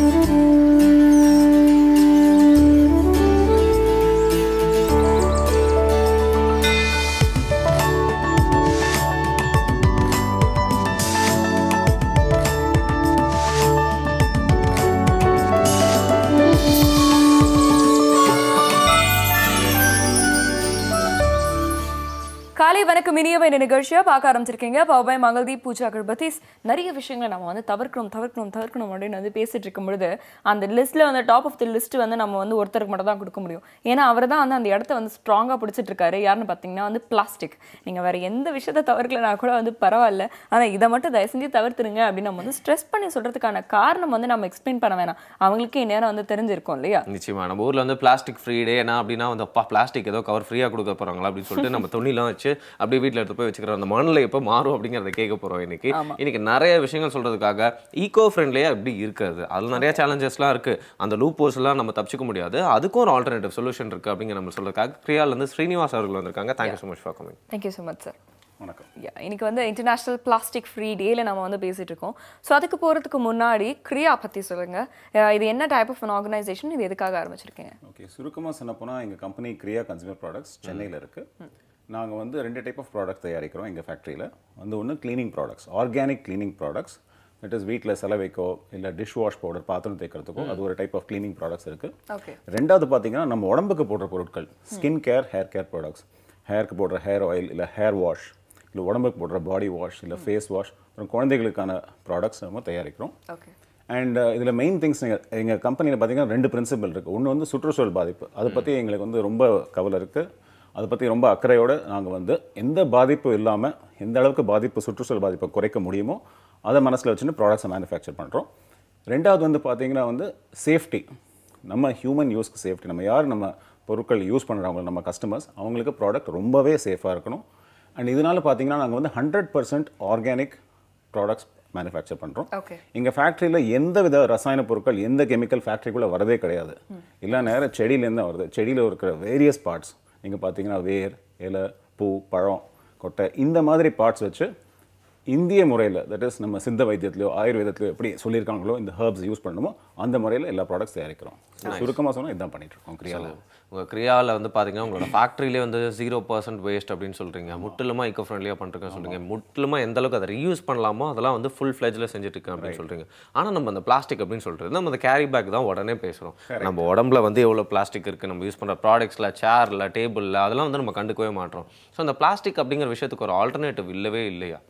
காலை வணக்கம் இனியவை இந்த நிகழ்ச்சியை பார்க்க ஆரம்பிச்சிருக்கீங்க பவாய் மங்கள்தீப் பூஜா கர்பதீஸ் நிறைய விஷயங்களை நம்ம வந்து தவிர்க்கணும் தவிர்க்கணும் தவிர்க்கணும் அப்படின்னு வந்து பேசிட்டு இருக்கும் பொழுது அந்த லிஸ்ட்ல வந்து டாப் ஆஃப் தி லிஸ்ட் வந்து நம்ம வந்து ஒருத்தருக்கு மட்டும் தான் கொடுக்க முடியும் ஏன்னா அவர் தான் வந்து அந்த இடத்த வந்து ஸ்ட்ராங்காக பிடிச்சிட்டு இருக்காரு யாருன்னு பார்த்தீங்கன்னா வந்து பிளாஸ்டிக் நீங்கள் வேற எந்த விஷயத்த தவிர்க்கலனா கூட வந்து பரவாயில்ல ஆனால் இதை மட்டும் தயவு செஞ்சு தவிர்த்துருங்க அப்படின்னு நம்ம வந்து ஸ்ட்ரெஸ் பண்ணி சொல்றதுக்கான காரணம் வந்து நம்ம எக்ஸ்பிளைன் பண்ண வேணாம் அவங்களுக்கே இந்நேரம் வந்து தெரிஞ்சிருக்கும் இல்லையா நிச்சயமா நம்ம ஊர்ல வந்து பிளாஸ்டிக் ஃப்ரீ டே என்ன அப்படின்னா வந்து அப்பா பிளாஸ்டிக் ஏதோ கவர் ஃப்ரீயா கொடுக்க போறாங்களா அப்படின்னு சொல்லிட்டு நம்ம துணிலாம் வச்சு அப்படியே வீட்ல எடுத்து போய் வச்சுக்கிறோம் அந்த மண்ணில் எப்போ மாறும் அப்படிங்கிறத கேட்க போறோம் இன்னைக்கு இன்னைக்கு நிறைய விஷயங்கள் சொல்றதுக்காக ஈகோ ஃப்ரெண்ட்லியா எப்படி இருக்காது அதுல நிறைய சேலஞ்சஸ்லாம் இருக்கு அந்த லூப் எல்லாம் நம்ம தப்பிச்சுக்க முடியாது அதுக்கும் ஒரு ஆல்டர்னேட்டிவ் சொல்யூஷன் இருக்கு அப்படிங்கிற நம்ம சொல்றதுக்காக கிரியால இருந்து ஸ்ரீனிவாஸ் அவர்கள் வந்திருக்காங்க thank you so much for coming thank you so much sir வணக்கம் Yeah, இன்னைக்கு வந்து இன்டர்நேஷ்னல் பிளாஸ்டிக் ஃப்ரீ டேல நம்ம வந்து பேசிட்டு இருக்கோம் ஸோ அதுக்கு போறதுக்கு முன்னாடி கிரியா பத்தி சொல்லுங்க அஹ் இது என்ன டைப் ஆஃப் ஆர்கனைசேஷன் இது எதுக்காக ஆரம்பிச்சிருக்கீங்க ஓகே சுருக்கமாக சொன்ன போனால் எங்கள் கம்பெனி கிரியா கன்சூமர் ப்ராடக்ட்ஸ் சென்னையில் இருக்குது நாங்கள் வந்து ரெண்டு டைப் ஆஃப் ப்ராடக்ட் தயாரிக்கிறோம் எங்கள் ஃபேக்ட்ரியில் வந்து ஒன்று cleaning products organic cleaning products that is வீட்டில் செலவைக்கோ இல்லை டிஷ் வாஷ் பவுடர் பாத்திரம் தேய்க்கிறதுக்கோ அது ஒரு டைப் ஆஃப் க்ளீனிங் ப்ராடக்ட்ஸ் இருக்குது ஓகே ரெண்டாவது பார்த்தீங்கன்னா நம்ம உடம்புக்கு போடுற பொருட்கள் skin care hair care products ஹேருக்கு போடுற ஹேர் ஆயில் இல்லை ஹேர் வாஷ் இல்லை உடம்புக்கு போடுற பாடி வாஷ் இல்லை ஃபேஸ் வாஷ் அப்புறம் குழந்தைகளுக்கான ப்ராடக்ட்ஸ் நம்ம தயாரிக்கிறோம் ஓகே அண்ட் இதில் மெயின் திங்ஸ் எங்கள் கம்பெனியில் பார்த்தீங்கன்னா ரெண்டு பிரின்சிபல் இருக்குது ஒன்று வந்து சுற்றுச்சூழல் பாதிப்பு அதை பற்றி எங்களுக்கு வந்து ரொம்ப கவலை இருக்குது அதை பற்றி ரொம்ப அக்கறையோடு நாங்கள் வந்து எந்த பாதிப்பும் இல்லாமல் எந்த அளவுக்கு பாதிப்பு சுற்றுச்சூழல் பாதிப்பை குறைக்க முடியுமோ அதை மனசில் வச்சுட்டு ப்ராடக்ட்ஸை மேனுஃபேக்சர் பண்ணுறோம் ரெண்டாவது வந்து பார்த்தீங்கன்னா வந்து சேஃப்டி நம்ம ஹியூமன் யூஸ்க்கு சேஃப்டி நம்ம யார் நம்ம பொருட்கள் யூஸ் பண்ணுறவங்க நம்ம கஸ்டமர்ஸ் அவங்களுக்கு ப்ராடக்ட் ரொம்பவே சேஃபாக இருக்கணும் அண்ட் இதனால பார்த்தீங்கன்னா நாங்கள் வந்து hundred percent organic products manufacture பண்ணுறோம் ஓகே எங்கள் ஃபேக்ட்ரியில் எந்த வித ரசாயன பொருட்கள் எந்த கெமிக்கல் ஃபேக்ட்ரிக்குள்ளே வரதே கிடையாது இல்லை நேரம் செடியிலேருந்து தான் வருது செடியில் இருக்கிற வேரியஸ் பார்ட்ஸ் நீங்கள் பார்த்தீங்கன்னா வேர் இலை பூ பழம் கொட்டை இந்த மாதிரி பார்ட்ஸ் வச்சு இந்திய முறையில் தட் இஸ் நம்ம சித்த வைத்தியத்திலையோ ஆயுர்வேதத்திலையோ எப்படி சொல்லியிருக்காங்களோ இந்த ஹர்ப்ஸ் யூஸ் பண்ணணுமோ அந்த முறையில் எல்லா ப்ராடக்ட்ஸ் தயாரிக்கிறோம் சுருக்கமாக சொன்னால் இதுதான் பண்ணிட்டு இருக்கோம் கிரியாவில் உங்க கிரியாவில் வந்து பாத்தீங்கன்னா உங்களோட ஃபேக்ட்ரியிலே வந்து ஜீரோ பர்சன்ட் வேஸ்ட் அப்படின்னு சொல்றீங்க முற்றிலுமா ஈக்கோ ஃப்ரெண்ட்லியாக பண்ணுறேன்னு சொல்றீங்க முற்றிலுமா எந்த அளவுக்கு அதை ரீயூஸ் பண்ணலாமோ அதெல்லாம் வந்து ஃபுல் ஃப்ளெஜில் செஞ்சுட்டு இருக்கேன் அப்படின்னு சொல்றீங்க ஆனா நம்ம அந்த பிளாஸ்டிக் அப்படின்னு சொல்றது நம்ம அந்த கேரி பேக் தான் உடனே பேசுறோம் நம்ம உடம்புல வந்து எவ்வளோ பிளாஸ்டிக் இருக்கு நம்ம யூஸ் பண்ற ப்ராடக்ட்ஸ்ல சேர்ல டேபிள்ல அதெல்லாம் வந்து நம்ம கண்டுக்கவே மாட்டோம் ஸோ அந்த பிளாஸ்டிக் அப்படிங்கிற விஷயத்துக்கு ஒரு ஆல்டர்னேட்டிவ் இல்லவே இல்லையா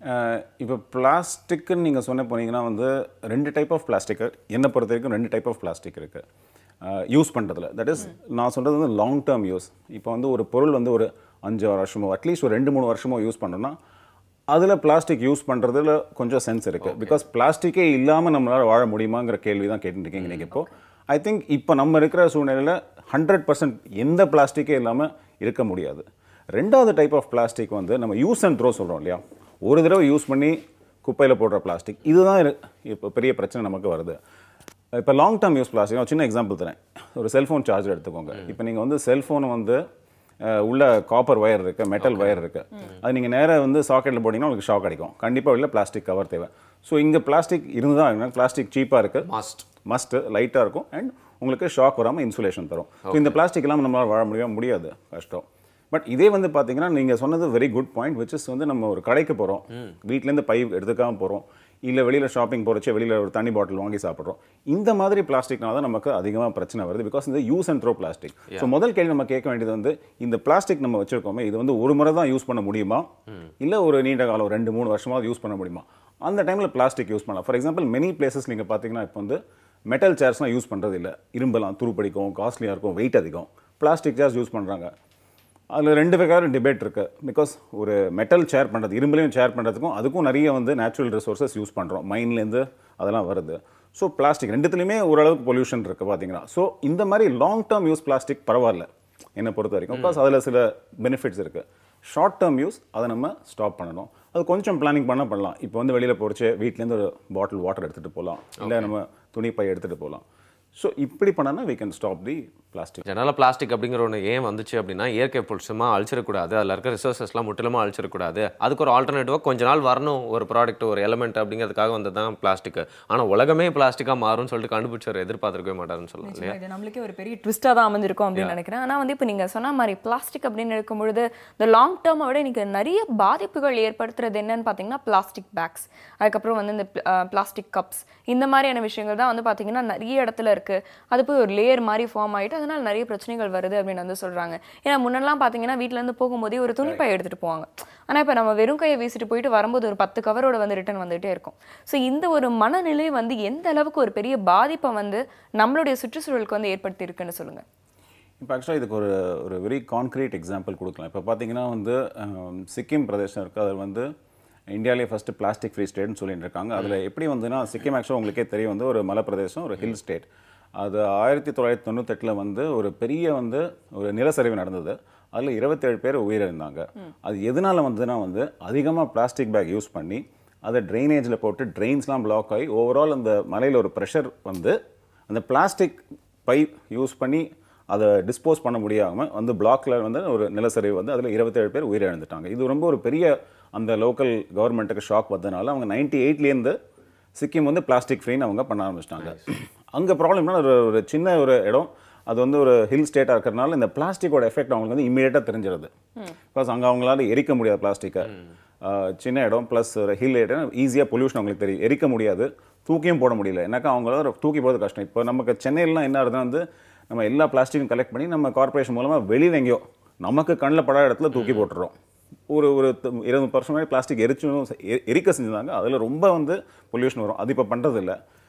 இப்போ பிளாஸ்டிக்குன்னு நீங்கள் சொன்ன போனீங்கன்னா வந்து ரெண்டு டைப் ஆஃப் பிளாஸ்டிக் என்னை பொறுத்த வரைக்கும் ரெண்டு டைப் ஆஃப் பிளாஸ்டிக் இருக்குது யூஸ் பண்ணுறதுல தட் இஸ் நான் சொல்கிறது வந்து லாங் டேர்ம் யூஸ் இப்போ வந்து ஒரு பொருள் வந்து ஒரு அஞ்சு வருஷமோ அட்லீஸ்ட் ஒரு ரெண்டு மூணு வருஷமோ யூஸ் பண்ணுறோன்னா அதில் பிளாஸ்டிக் யூஸ் பண்ணுறதுல கொஞ்சம் சென்ஸ் இருக்குது பிகாஸ் பிளாஸ்டிக்கே இல்லாமல் நம்மளால் வாழ முடியுமாங்கிற கேள்வி தான் கேட்டுருக்கீங்க நீங்கள் இப்போ ஐ திங்க் இப்போ நம்ம இருக்கிற சூழ்நிலையில் ஹண்ட்ரட் பர்சன்ட் எந்த பிளாஸ்டிக்கே இல்லாமல் இருக்க முடியாது ரெண்டாவது டைப் ஆஃப் பிளாஸ்டிக் வந்து நம்ம யூஸ் அண்ட் த்ரோ சொல்கிறோம் இல்லையா ஒரு தடவை யூஸ் பண்ணி குப்பையில் போடுற பிளாஸ்டிக் இதுதான் இரு- இப்போ பெரிய பிரச்சனை நமக்கு வருது இப்போ லாங் டேர்ம் யூஸ் பிளாஸ்டிக் ஒரு சின்ன எக்ஸாம்பிள் தரேன் ஒரு செல்ஃபோன் சார்ஜர் எடுத்துக்கோங்க இப்போ நீங்கள் வந்து செல்ஃபோனை வந்து அஹ், உள்ள காப்பர் ஒயர் இருக்கு மெட்டல் ஒயர் இருக்கு அது நீங்கள் நேராக வந்து சாக்கெட்டில் போட்டிங்கன்னா உங்களுக்கு ஷாக் அடிக்கும் கண்டிப்பாக உள்ள பிளாஸ்டிக் கவர் தேவை ஸோ இங்கே பிளாஸ்டிக் இருந்து தான் பிளாஸ்டிக் சீப்பாக இருக்குது மஸ்ட் மஸ்ட் லைட்டாக இருக்கும் அண்ட் உங்களுக்கு ஷாக் வராமல் இன்சுலேஷன் தரும் ஸோ இந்த பிளாஸ்டிக் இல்லாமல் நம்மளால் வாழ முடியும் முடியாது கஷ்டம் பட் இதே வந்து பார்த்தீங்கன்னா நீங்கள் சொன்னது very good point which is வந்து நம்ம ஒரு கடைக்கு போகிறோம் வீட்டிலேருந்து பை எடுத்துக்காம போகிறோம் இல்லை வெளியில் ஷாப்பிங் போகிறச்சே வெளியில் ஒரு தண்ணி பாட்டில் வாங்கி சாப்பிட்றோம் இந்த மாதிரி பிளாஸ்டிக்னால தான் நமக்கு அதிகமாக பிரச்சனை வருது பிகாஸ் இந்த use and throw plastic so முதல் கேள்வி நம்ம கேட்க வேண்டியது வந்து இந்த பிளாஸ்டிக் நம்ம வச்சிருக்கோமே இது வந்து ஒரு முறை தான் யூஸ் பண்ண முடியுமா இல்லை ஒரு நீண்ட காலம் ஒரு ரெண்டு மூணு வருஷமாவது யூஸ் பண்ண முடியுமா அந்த டைமில் பிளாஸ்டிக் யூஸ் பண்ணலாம் ஃபார் எக்ஸாம்பிள் மெனி பிளேசஸ் நீங்கள் பார்த்தீங்கன்னா இப்போ வந்து மெட்டல் சேர்ஸ்லாம் யூஸ் பண்ணுறது இல்லை இரும்பெல்லாம் துருப்பிடிக்கும் காஸ்ட்லியாக இருக்கும் வெயிட் அதிகம் பிளாஸ்டிக் சேர்ஸ் யூஸ் பண்ணுறாங்க அதில் ரெண்டு வகையான டிபேட் இருக்குது பிகாஸ் ஒரு மெட்டல் சேர் பண்ணுறது இரும்புலையும் சேர் பண்ணுறதுக்கும் அதுக்கும் நிறைய வந்து நேச்சுரல் ரிசோர்ஸஸ் யூஸ் பண்ணுறோம் மைன்லேருந்து அதெல்லாம் வருது ஸோ பிளாஸ்டிக் ரெண்டுத்துலையுமே ஓரளவுக்கு பொல்யூஷன் இருக்குது பார்த்தீங்கன்னா ஸோ இந்த மாதிரி லாங் டேர்ம் யூஸ் பிளாஸ்டிக் பரவாயில்ல என்னை பொறுத்த வரைக்கும் பிகாஸ் அதில் சில பெனிஃபிட்ஸ் இருக்குது ஷார்ட் டேர்ம் யூஸ் அதை நம்ம ஸ்டாப் பண்ணணும் அது கொஞ்சம் பிளானிங் பண்ணால் பண்ணலாம் இப்போ வந்து வெளியில் போகிறச்சே வீட்லேருந்து ஒரு பாட்டில் வாட்டர் எடுத்துகிட்டு போகலாம் இல்லை நம்ம துணி பை எடுத்துகிட்டு போகலாம் ஸோ இப்படி பண்ணனா we can stop the plastic ஜெனரலாக பிளாஸ்டிக் அப்படிங்கிற ஒன்று ஏன் வந்துச்சு அப்படின்னா இயற்கை பொருட்சுமா அழிச்சிடக்கூடாது அதில் இருக்க ரிசோர்ஸஸ்லாம் முற்றிலுமா அழிச்சிடக்கூடாது அதுக்கு ஒரு ஆல்டர்னேட்டிவாக கொஞ்ச நாள் வரணும் ஒரு ப்ராடக்ட் ஒரு எலமெண்ட் அப்படிங்கிறதுக்காக வந்தது தான் பிளாஸ்டிக் ஆனால் உலகமே பிளாஸ்டிக்காக மாறும்னு சொல்லிட்டு கண்டுபிடிச்சவர் எதிர்பார்த்திருக்கவே மாட்டாருன்னு சொல்லலாம் இல்லையா நிச்சயமா, இது நம்மளுக்கே ஒரு பெரிய ட்விஸ்டாக தான் அமைஞ்சிருக்கும் அப்படின்னு நினைக்கிறேன் ஆனால் வந்து இப்போ நீங்கள் சொன்ன மாதிரி பிளாஸ்டிக் அப்படின்னு இருக்கும் பொழுது இந்த லாங் டேர்மை விட இன்னைக்கு நிறைய பாதிப்புகள் ஏற்படுத்துறது என்னன்னு பார்த்தீங்கன்னா பிளாஸ்டிக் பேக்ஸ் அதுக்கப்புறம் வந்து இந்த பிளாஸ்டிக் கப்ஸ் இந்த மாதிரியான விஷயங்கள் தான் வந்து பார்த்தீங்கன்னா நிறைய இடத்துல இருக்கு அது போய் ஒரு லேயர் மாதிரி ஃபார்ம் ஆயிட்டு அதனால நிறைய பிரச்சனைகள் வருது அப்படின்னு வந்து சொல்றாங்க ஏன்னா முன்னெல்லாம் பார்த்தீங்கன்னா வீட்ல இருந்து போகும்போதே ஒரு துணிப்பை எடுத்துட்டு போவாங்க ஆனா இப்போ நம்ம வெறும் கையை வீசிட்டு போயிட்டு வரும்போது ஒரு பத்து கவரோட வந்து ரிட்டர்ன் வந்துகிட்டே இருக்கும் ஸோ இந்த ஒரு மனநிலை வந்து எந்த அளவுக்கு ஒரு பெரிய பாதிப்பை வந்து நம்மளுடைய சுற்றுச்சூழலுக்கு வந்து ஏற்படுத்தி இருக்குன்னு சொல்லுங்க இப்போ ஆக்சுவலாக இதுக்கு ஒரு ஒரு வெரி கான்க்ரீட் எக்ஸாம்பிள் கொடுக்கலாம் இப்போ பார்த்தீங்கன்னா வந்து அஹ், சிக்கிம் பிரதேசம் இருக்குது அது வந்து இந்தியாவிலே ஃபஸ்ட்டு பிளாஸ்டிக் ஃப்ரீ ஸ்டேட்னு சொல்லிட்டு இருக்காங்க அதில் எப்படி வந்துன்னா சிக்கிம் ஆக்சுவலாக உங்களுக்கே தெரியும் வந்து ஒரு மலை பிரதேசம் ஒரு ஹில் ஸ்டேட் அது ஆயிரத்தி தொள்ளாயிரத்தி தொண்ணூத்தெட்டில் வந்து ஒரு பெரிய வந்து ஒரு நிலச்சரிவு நடந்தது அதில் இருபத்தேழு பேர் உயிரிழந்தாங்க அது எதனால வந்ததுன்னா வந்து அதிகமாக பிளாஸ்டிக் பேக் யூஸ் பண்ணி அதை ட்ரைனேஜில் போட்டு ட்ரெயின்ஸ்லாம் பிளாக் ஆகி ஓவரால் அந்த மலையில் ஒரு ப்ரெஷர் வந்து அந்த பிளாஸ்டிக் பைப் யூஸ் பண்ணி அதை டிஸ்போஸ் பண்ண முடியாமல் வந்து பிளாக்ல வந்து ஒரு நிலச்சரிவு வந்து அதில் இருபத்தேழு பேர் உயிரிழந்துட்டாங்க இது ரொம்ப ஒரு பெரிய அந்த லோக்கல் கவர்மெண்ட்டுக்கு ஷாக் வந்ததுனால அவங்க நைன்டி எயிட்லேருந்து சிக்கிம் வந்து பிளாஸ்டிக் ஃப்ரீன்னு அவங்க பண்ண ஆரம்பிச்சிட்டாங்க அங்கே ப்ராப்ளம்னா ஒரு ஒரு சின்ன ஒரு இடம் அது வந்து ஒரு ஹில் ஸ்டேட்டாக இருக்கிறனால இந்த பிளாஸ்டிக்கோட எஃபெக்ட் அவங்களுக்கு வந்து இமீடியட்டாக தெரிஞ்சிருது பிகாஸ் அங்கே அவங்களால எரிக்க முடியாது பிளாஸ்டிக்கை சின்ன இடம் ப்ளஸ் ஒரு ஹில் இடம் ஈஸியாக பொல்யூஷன் அவங்களுக்கு தெரியும் எரிக்க முடியாது தூக்கியும் போட முடியல ஏன்னாக்கா அவங்களால தூக்கி போகிறது கஷ்டம் இப்போ நமக்கு சென்னையிலாம் என்ன ஆகுதுன்னா வந்து நம்ம எல்லா பிளாஸ்டிக்கும் கலெக்ட் பண்ணி நம்ம கார்ப்பரேஷன் மூலமாக வெளியில் எங்கேயோ நமக்கு கண்ணில் படாத இடத்துல தூக்கி போட்டுறோம் ஒரு ஒரு த- இருபது வருஷம் முன்னாடி பிளாஸ்டிக் எரிச்சும் எ- எரிக்க செஞ்சிருந்தாங்க அதில் ரொம்ப வந்து பொல்யூஷன் வரும் அது இப்போ பண்ணுறதில்ல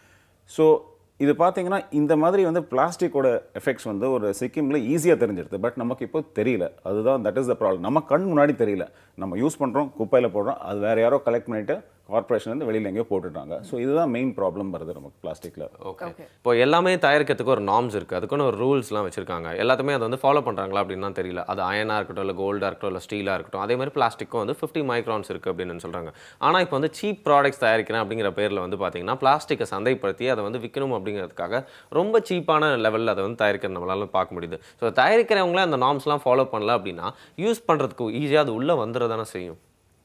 ஸோ இது பார்த்தீங்கன்னா இந்த மாதிரி வந்து பிளாஸ்டிக்கோட எஃபெக்ட்ஸ் வந்து ஒரு சிக்கிமில் ஈஸியாக தெரிஞ்சிருது பட் நமக்கு இப்போ தெரியல அதுதான் தட் இஸ் த ப்ராப்ளம் நம்ம கண் முன்னாடி தெரியல நம்ம யூஸ் பண்ணுறோம் குப்பையில் போடுறோம் அது வேறு யாரோ கலெக்ட் பண்ணிவிட்டு கார்ப்பரேஷன்லேருந்து வெளியில் எங்கேயோ போட்டுட்டாங்க ஸோ இதுதான் மெயின் ப்ராப்ளம் வருது நமக்கு பிளாஸ்டிக்கில் ஓகே இப்போ எல்லாமே தயாரிக்கிறதுக்கு ஒரு நார்ம்ஸ் இருக்குது அதுக்குன்னு ஒரு ரூல்ஸ்லாம் வச்சிருக்காங்க எல்லாத்துமே அதை வந்து ஃபாலோ பண்ணுறாங்களா அப்படின்னு தான் தெரியல அது அயனாக இருக்கட்டும் இல்லை கோல்டாக இருக்கட்டும் இல்லை ஸ்டீலாக இருக்கட்டும் அதே மாதிரி பிளாஸ்டிக்கும் வந்து ஃபிஃப்டி மைக்ரான்ஸ் இருக்குது அப்படின்னு சொல்கிறாங்க ஆனால் இப்போ வந்து சீப் ப்ராடக்ட்ஸ் தயாரிக்கிறேன் அப்படிங்கிற பேரில் வந்து பார்த்தீங்கன்னா பிளாஸ்டிக்கை சந்தைப்படுத்தி அதை வந்து விற்கணும் அப்படிங்கிறதுக்காக ரொம்ப சீப்பான லெவலில் அதை வந்து தயாரிக்கிறது நம்மளால பார்க்க முடியுது ஸோ தயாரிக்கிறவங்களே அந்த நார்ம்ஸ்லாம் ஃபாலோ பண்ணல அப்படின்னா யூஸ் பண்ணுறதுக்கு ஈஸியாக அது உள்ளே வந்துட செய்யும்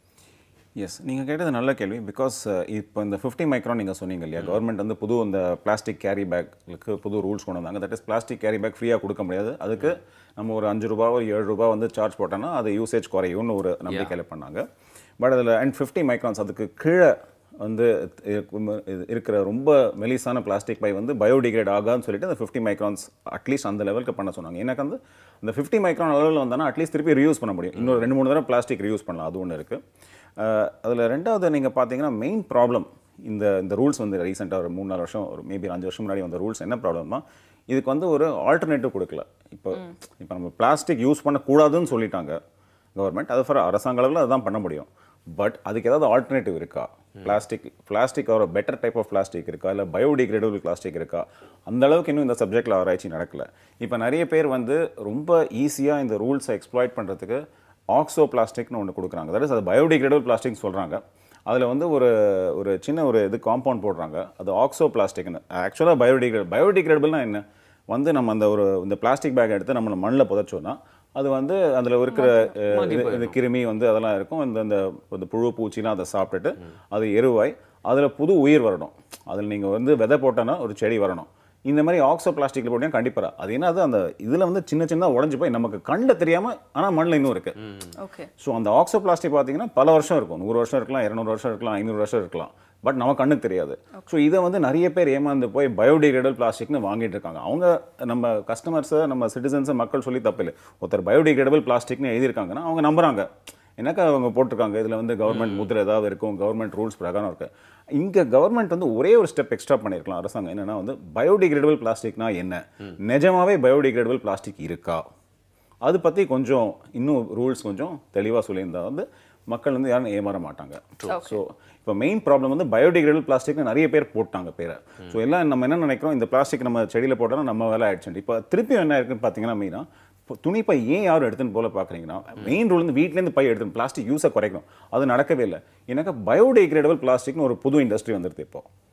எஸ் நீங்கள் கேட்டது நல்ல கேள்வி பிகாஸ் இப்போ இந்த ஃபிஃப்டி மைக்ரான் நீங்கள் சொன்னீங்க இல்லையா கவர்மெண்ட் வந்து புது இந்த பிளாஸ்டிக் கேரி பேக்கு புது ரூல்ஸ் கொண்டு வந்தாங்க that is plastic carry bag ஃப்ரீயாக கொடுக்க முடியாது அதுக்கு நம்ம ஒரு அஞ்சு ரூபா ஒரு ஏழு ரூபா வந்து சார்ஜ் போட்டோன்னா அது யூசேஜ் குறையும்னு ஒரு நம்பிக்கையில் பண்ணாங்க பட் அதில் அண்ட் ஃபிஃப்டி மைக்ரான்ஸ் அதுக்கு கீழே வந்து இருக்கும் இது இருக்கிற ரொம்ப மெலிசான பிளாஸ்டிக் பை வந்து பயோடிகிரேட் ஆகான்னு சொல்லிட்டு அந்த ஃபிஃப்டி மைக்ரான்ஸ் அட்லீஸ்ட் அந்த லெவலுக்கு பண்ண சொன்னாங்க எனக்கு வந்து அந்த ஃபிஃப்டி மைக்ரான் அளவில் வந்தோன்னா அட்லீஸ்ட் திருப்பி ரியூஸ் பண்ண முடியும் இன்னொரு ரெண்டு மூணு தடவை பிளாஸ்டிக் ரியூஸ் பண்ணலாம் அது ஒன்று இருக்குது அதில் ரெண்டாவது நீங்கள் பார்த்தீங்கன்னா மெயின் ப்ராப்ளம் இந்த இந்த ரூல்ஸ் வந்து ரீசெண்டாக ஒரு மூணு நாலு வருஷம் ஒரு மேபி அஞ்சு வருஷம் முன்னாடி வந்த ரூல்ஸ் என்ன ப்ராப்ளம்னா இதுக்கு வந்து ஒரு ஆல்டர்னேட்டிவ் கொடுக்கல இப்போ இப்போ நம்ம பிளாஸ்டிக் யூஸ் பண்ணக்கூடாதுன்னு சொல்லிட்டாங்க கவர்மெண்ட் அது ஃபார் அரசாங்க அளவில் அதுதான் பண்ண முடியும் பட் அதுக்கு ஏதாவது ஆல்டர்னேட்டிவ் இருக்கா பிளாஸ்டிக் பிளாஸ்டிக் ஒரு பெட்டர் டைப் ஆஃப் பிளாஸ்டிக் இருக்கா இல்லை பயோடிகிரேடபிள் பிளாஸ்டிக் இருக்கா அந்த அளவுக்கு இன்னும் இந்த சப்ஜெக்டில் ஆராய்ச்சி நடக்கல இப்போ நிறைய பேர் வந்து ரொம்ப ஈஸியாக இந்த ரூல்ஸை எக்ஸ்ப்ளாய்ட் பண்ணுறதுக்கு ஆக்ஸோ பிளாஸ்டிக்னு ஒன்று கொடுக்குறாங்க தட் இஸ் அது பயோடிகிரேடபிள் பிளாஸ்டிக் சொல்கிறாங்க அதில் வந்து ஒரு ஒரு சின்ன ஒரு இது காம்பவுண்ட் போடுறாங்க அது ஆக்ஸோ பிளாஸ்டிக்னு ஆக்சுவலாக பயோடிகிரேட் பயோடிகிரேடபிள்னா என்ன வந்து நம்ம அந்த ஒரு இந்த பிளாஸ்டிக் பேக் எடுத்து நம்ம மண்ணில் புதைச்சோன்னா அது வந்து அதில் இருக்கிற அஹ், இது- இந்த கிருமி வந்து அதெல்லாம் இருக்கும் இந்த இந்த இந்த புழு பூச்சிலாம் அதை சாப்பிட்டுட்டு அது எருவாய் அதில் புது உயிர் வரணும் அதில் நீங்கள் வந்து விதை போட்டோன்னா ஒரு செடி வரணும் இந்த மாதிரி ஆக்ஸோ பிளாஸ்டிக்கில் போட்டிங்கன்னா கண்டிப்பாக அது என்னது அந்த இதில் வந்து சின்ன சின்னதாக உடஞ்சி போய் நமக்கு கண்ணில் தெரியாமல் ஆனால் மண்ணில் இன்னும் இருக்குது ஓகே ஸோ அந்த ஆக்ஸோ பிளாஸ்டிக் பார்த்தீங்கன்னா பல வருஷம் இருக்கும் நூறு வருஷம் இருக்கலாம் இரநூறு வருஷம் இருக்கலாம் ஐநூறு வருஷம் இருக்கலாம் பட் நம்ம கண்ணுக்கு தெரியாது ஸோ இதை வந்து நிறைய பேர் ஏமாந்து போய் பயோடிகிரேடபிள் பிளாஸ்டிக்னு வாங்கிட்டு இருக்காங்க அவங்க நம்ம கஸ்டமர்ஸை நம்ம சிட்டிசன்ஸை மக்கள் சொல்லி தப்பில்லை ஒருத்தர் பயோடிகிரேடபிள் பிளாஸ்டிக்னு எழுதியிருக்காங்கன்னா அவங்க நம்புறாங்க என்னக்கா அவங்க போட்டிருக்காங்க இதில் வந்து கவர்மெண்ட் முத்திரை ஏதாவது இருக்கும் கவர்மெண்ட் ரூல்ஸ் பிரகாரம் இருக்கு இங்கே கவர்மெண்ட் வந்து ஒரே ஒரு ஸ்டெப் எக்ஸ்ட்ரா பண்ணியிருக்கலாம் அரசாங்கம் என்னன்னா வந்து பயோடிகிரேடபிள் பிளாஸ்டிக்னா என்ன நிஜமாவே பயோடிகிரேடபிள் பிளாஸ்டிக் இருக்கா அது பற்றி கொஞ்சம் இன்னும் ரூல்ஸ் கொஞ்சம் தெளிவாக சொல்லியிருந்தா வந்து மக்கள் வந்து யாரும் ஏமாற மாட்டாங்க ஸோ இப்போ மெயின் ப்ராப்ளம் வந்து பயோடிகிரேடபிள் பிளாஸ்டிக் நிறைய பேர் போட்டாங்க பேரை ஸோ எல்லாம் நம்ம என்ன நினைக்கிறோம் இந்த பிளாஸ்டிக் நம்ம செடியில் போட்டோம்னா நம்ம வேலை ஆயிடுச்சு இப்போ திருப்பி என்ன இருக்குன்னு பார்த்தீங்கன்னா மெயினாக இப்போ துணிப்பை ஏன் யாரும் எடுத்துன்னு போல பார்க்குறீங்கன்னா மெயின் ரூல் வந்து வீட்லேருந்து பை எடுத்து பிளாஸ்டிக் யூஸை குறைக்கணும் அது நடக்கவே இல்லை எனக்கு பயோடிகிரேடபிள் பிளாஸ்டிக்னு ஒரு புது இண்டஸ்ட்ரி வந்துருது இப்போ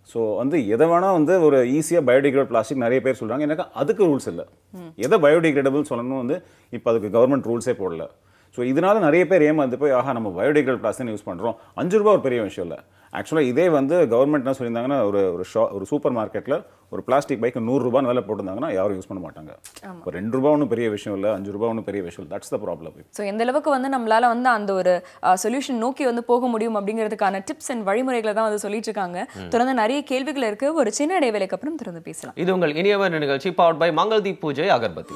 ஸோ வந்து எதை வேணால் வந்து ஒரு ஈஸியாக பயோடிகிரேட் பிளாஸ்டிக் நிறைய பேர் சொல்கிறாங்க எனக்கு அதுக்கு ரூல்ஸ் இல்லை எதை பயோடிகிரேடபிள் சொல்லணும் வந்து இப்போ அதுக்கு கவர்மெண்ட் ரூல்ஸே போடல ஸோ இதனால நிறைய பேர் ஏமாந்து போய் ஆஹா நம்ம பயோடிகிரேட் பிளாஸ்டிக் யூஸ் பண்ணுறோம் அஞ்சு ரூபா ஒரு பெரிய விஷயம் இல்லை ஆக்சுவலாக இதே வந்து கவர்மெண்ட் என்ன சொல்லியிருந்தாங்கன்னா ஒரு ஒரு ஷா ஒரு சூப்பர் மார்க்கெட்டில் ஒரு பிளாஸ்டிக் பைக் நூறுரூபான்னு விலை போட்டிருந்தாங்கன்னா யாரும் யூஸ் பண்ண மாட்டாங்க இப்போ ரெண்டு ரூபா ஒன்றும் பெரிய விஷயம் இல்லை அஞ்சு ரூபா ஒன்றும் பெரிய விஷயம் இல்லை தட்ஸ் த ப்ராப்ளம் ஸோ எந்த அளவுக்கு வந்து நம்மளால வந்து அந்த ஒரு சொல்யூஷன் நோக்கி வந்து போக முடியும் அப்படிங்கிறதுக்கான டிப்ஸ் அண்ட் வழிமுறைகளை தான் வந்து சொல்லிட்டு இருக்காங்க தொடர்ந்து நிறைய கேள்விகள் இருக்கு ஒரு சின்ன இடைவேளைக்கு அப்புறம் திறந்து பேசலாம் இது உங்கள் இனியவர் நிகழ்ச்சி பவர்ட் பை மங்கள்தீப் பூஜை அகர்பத்தி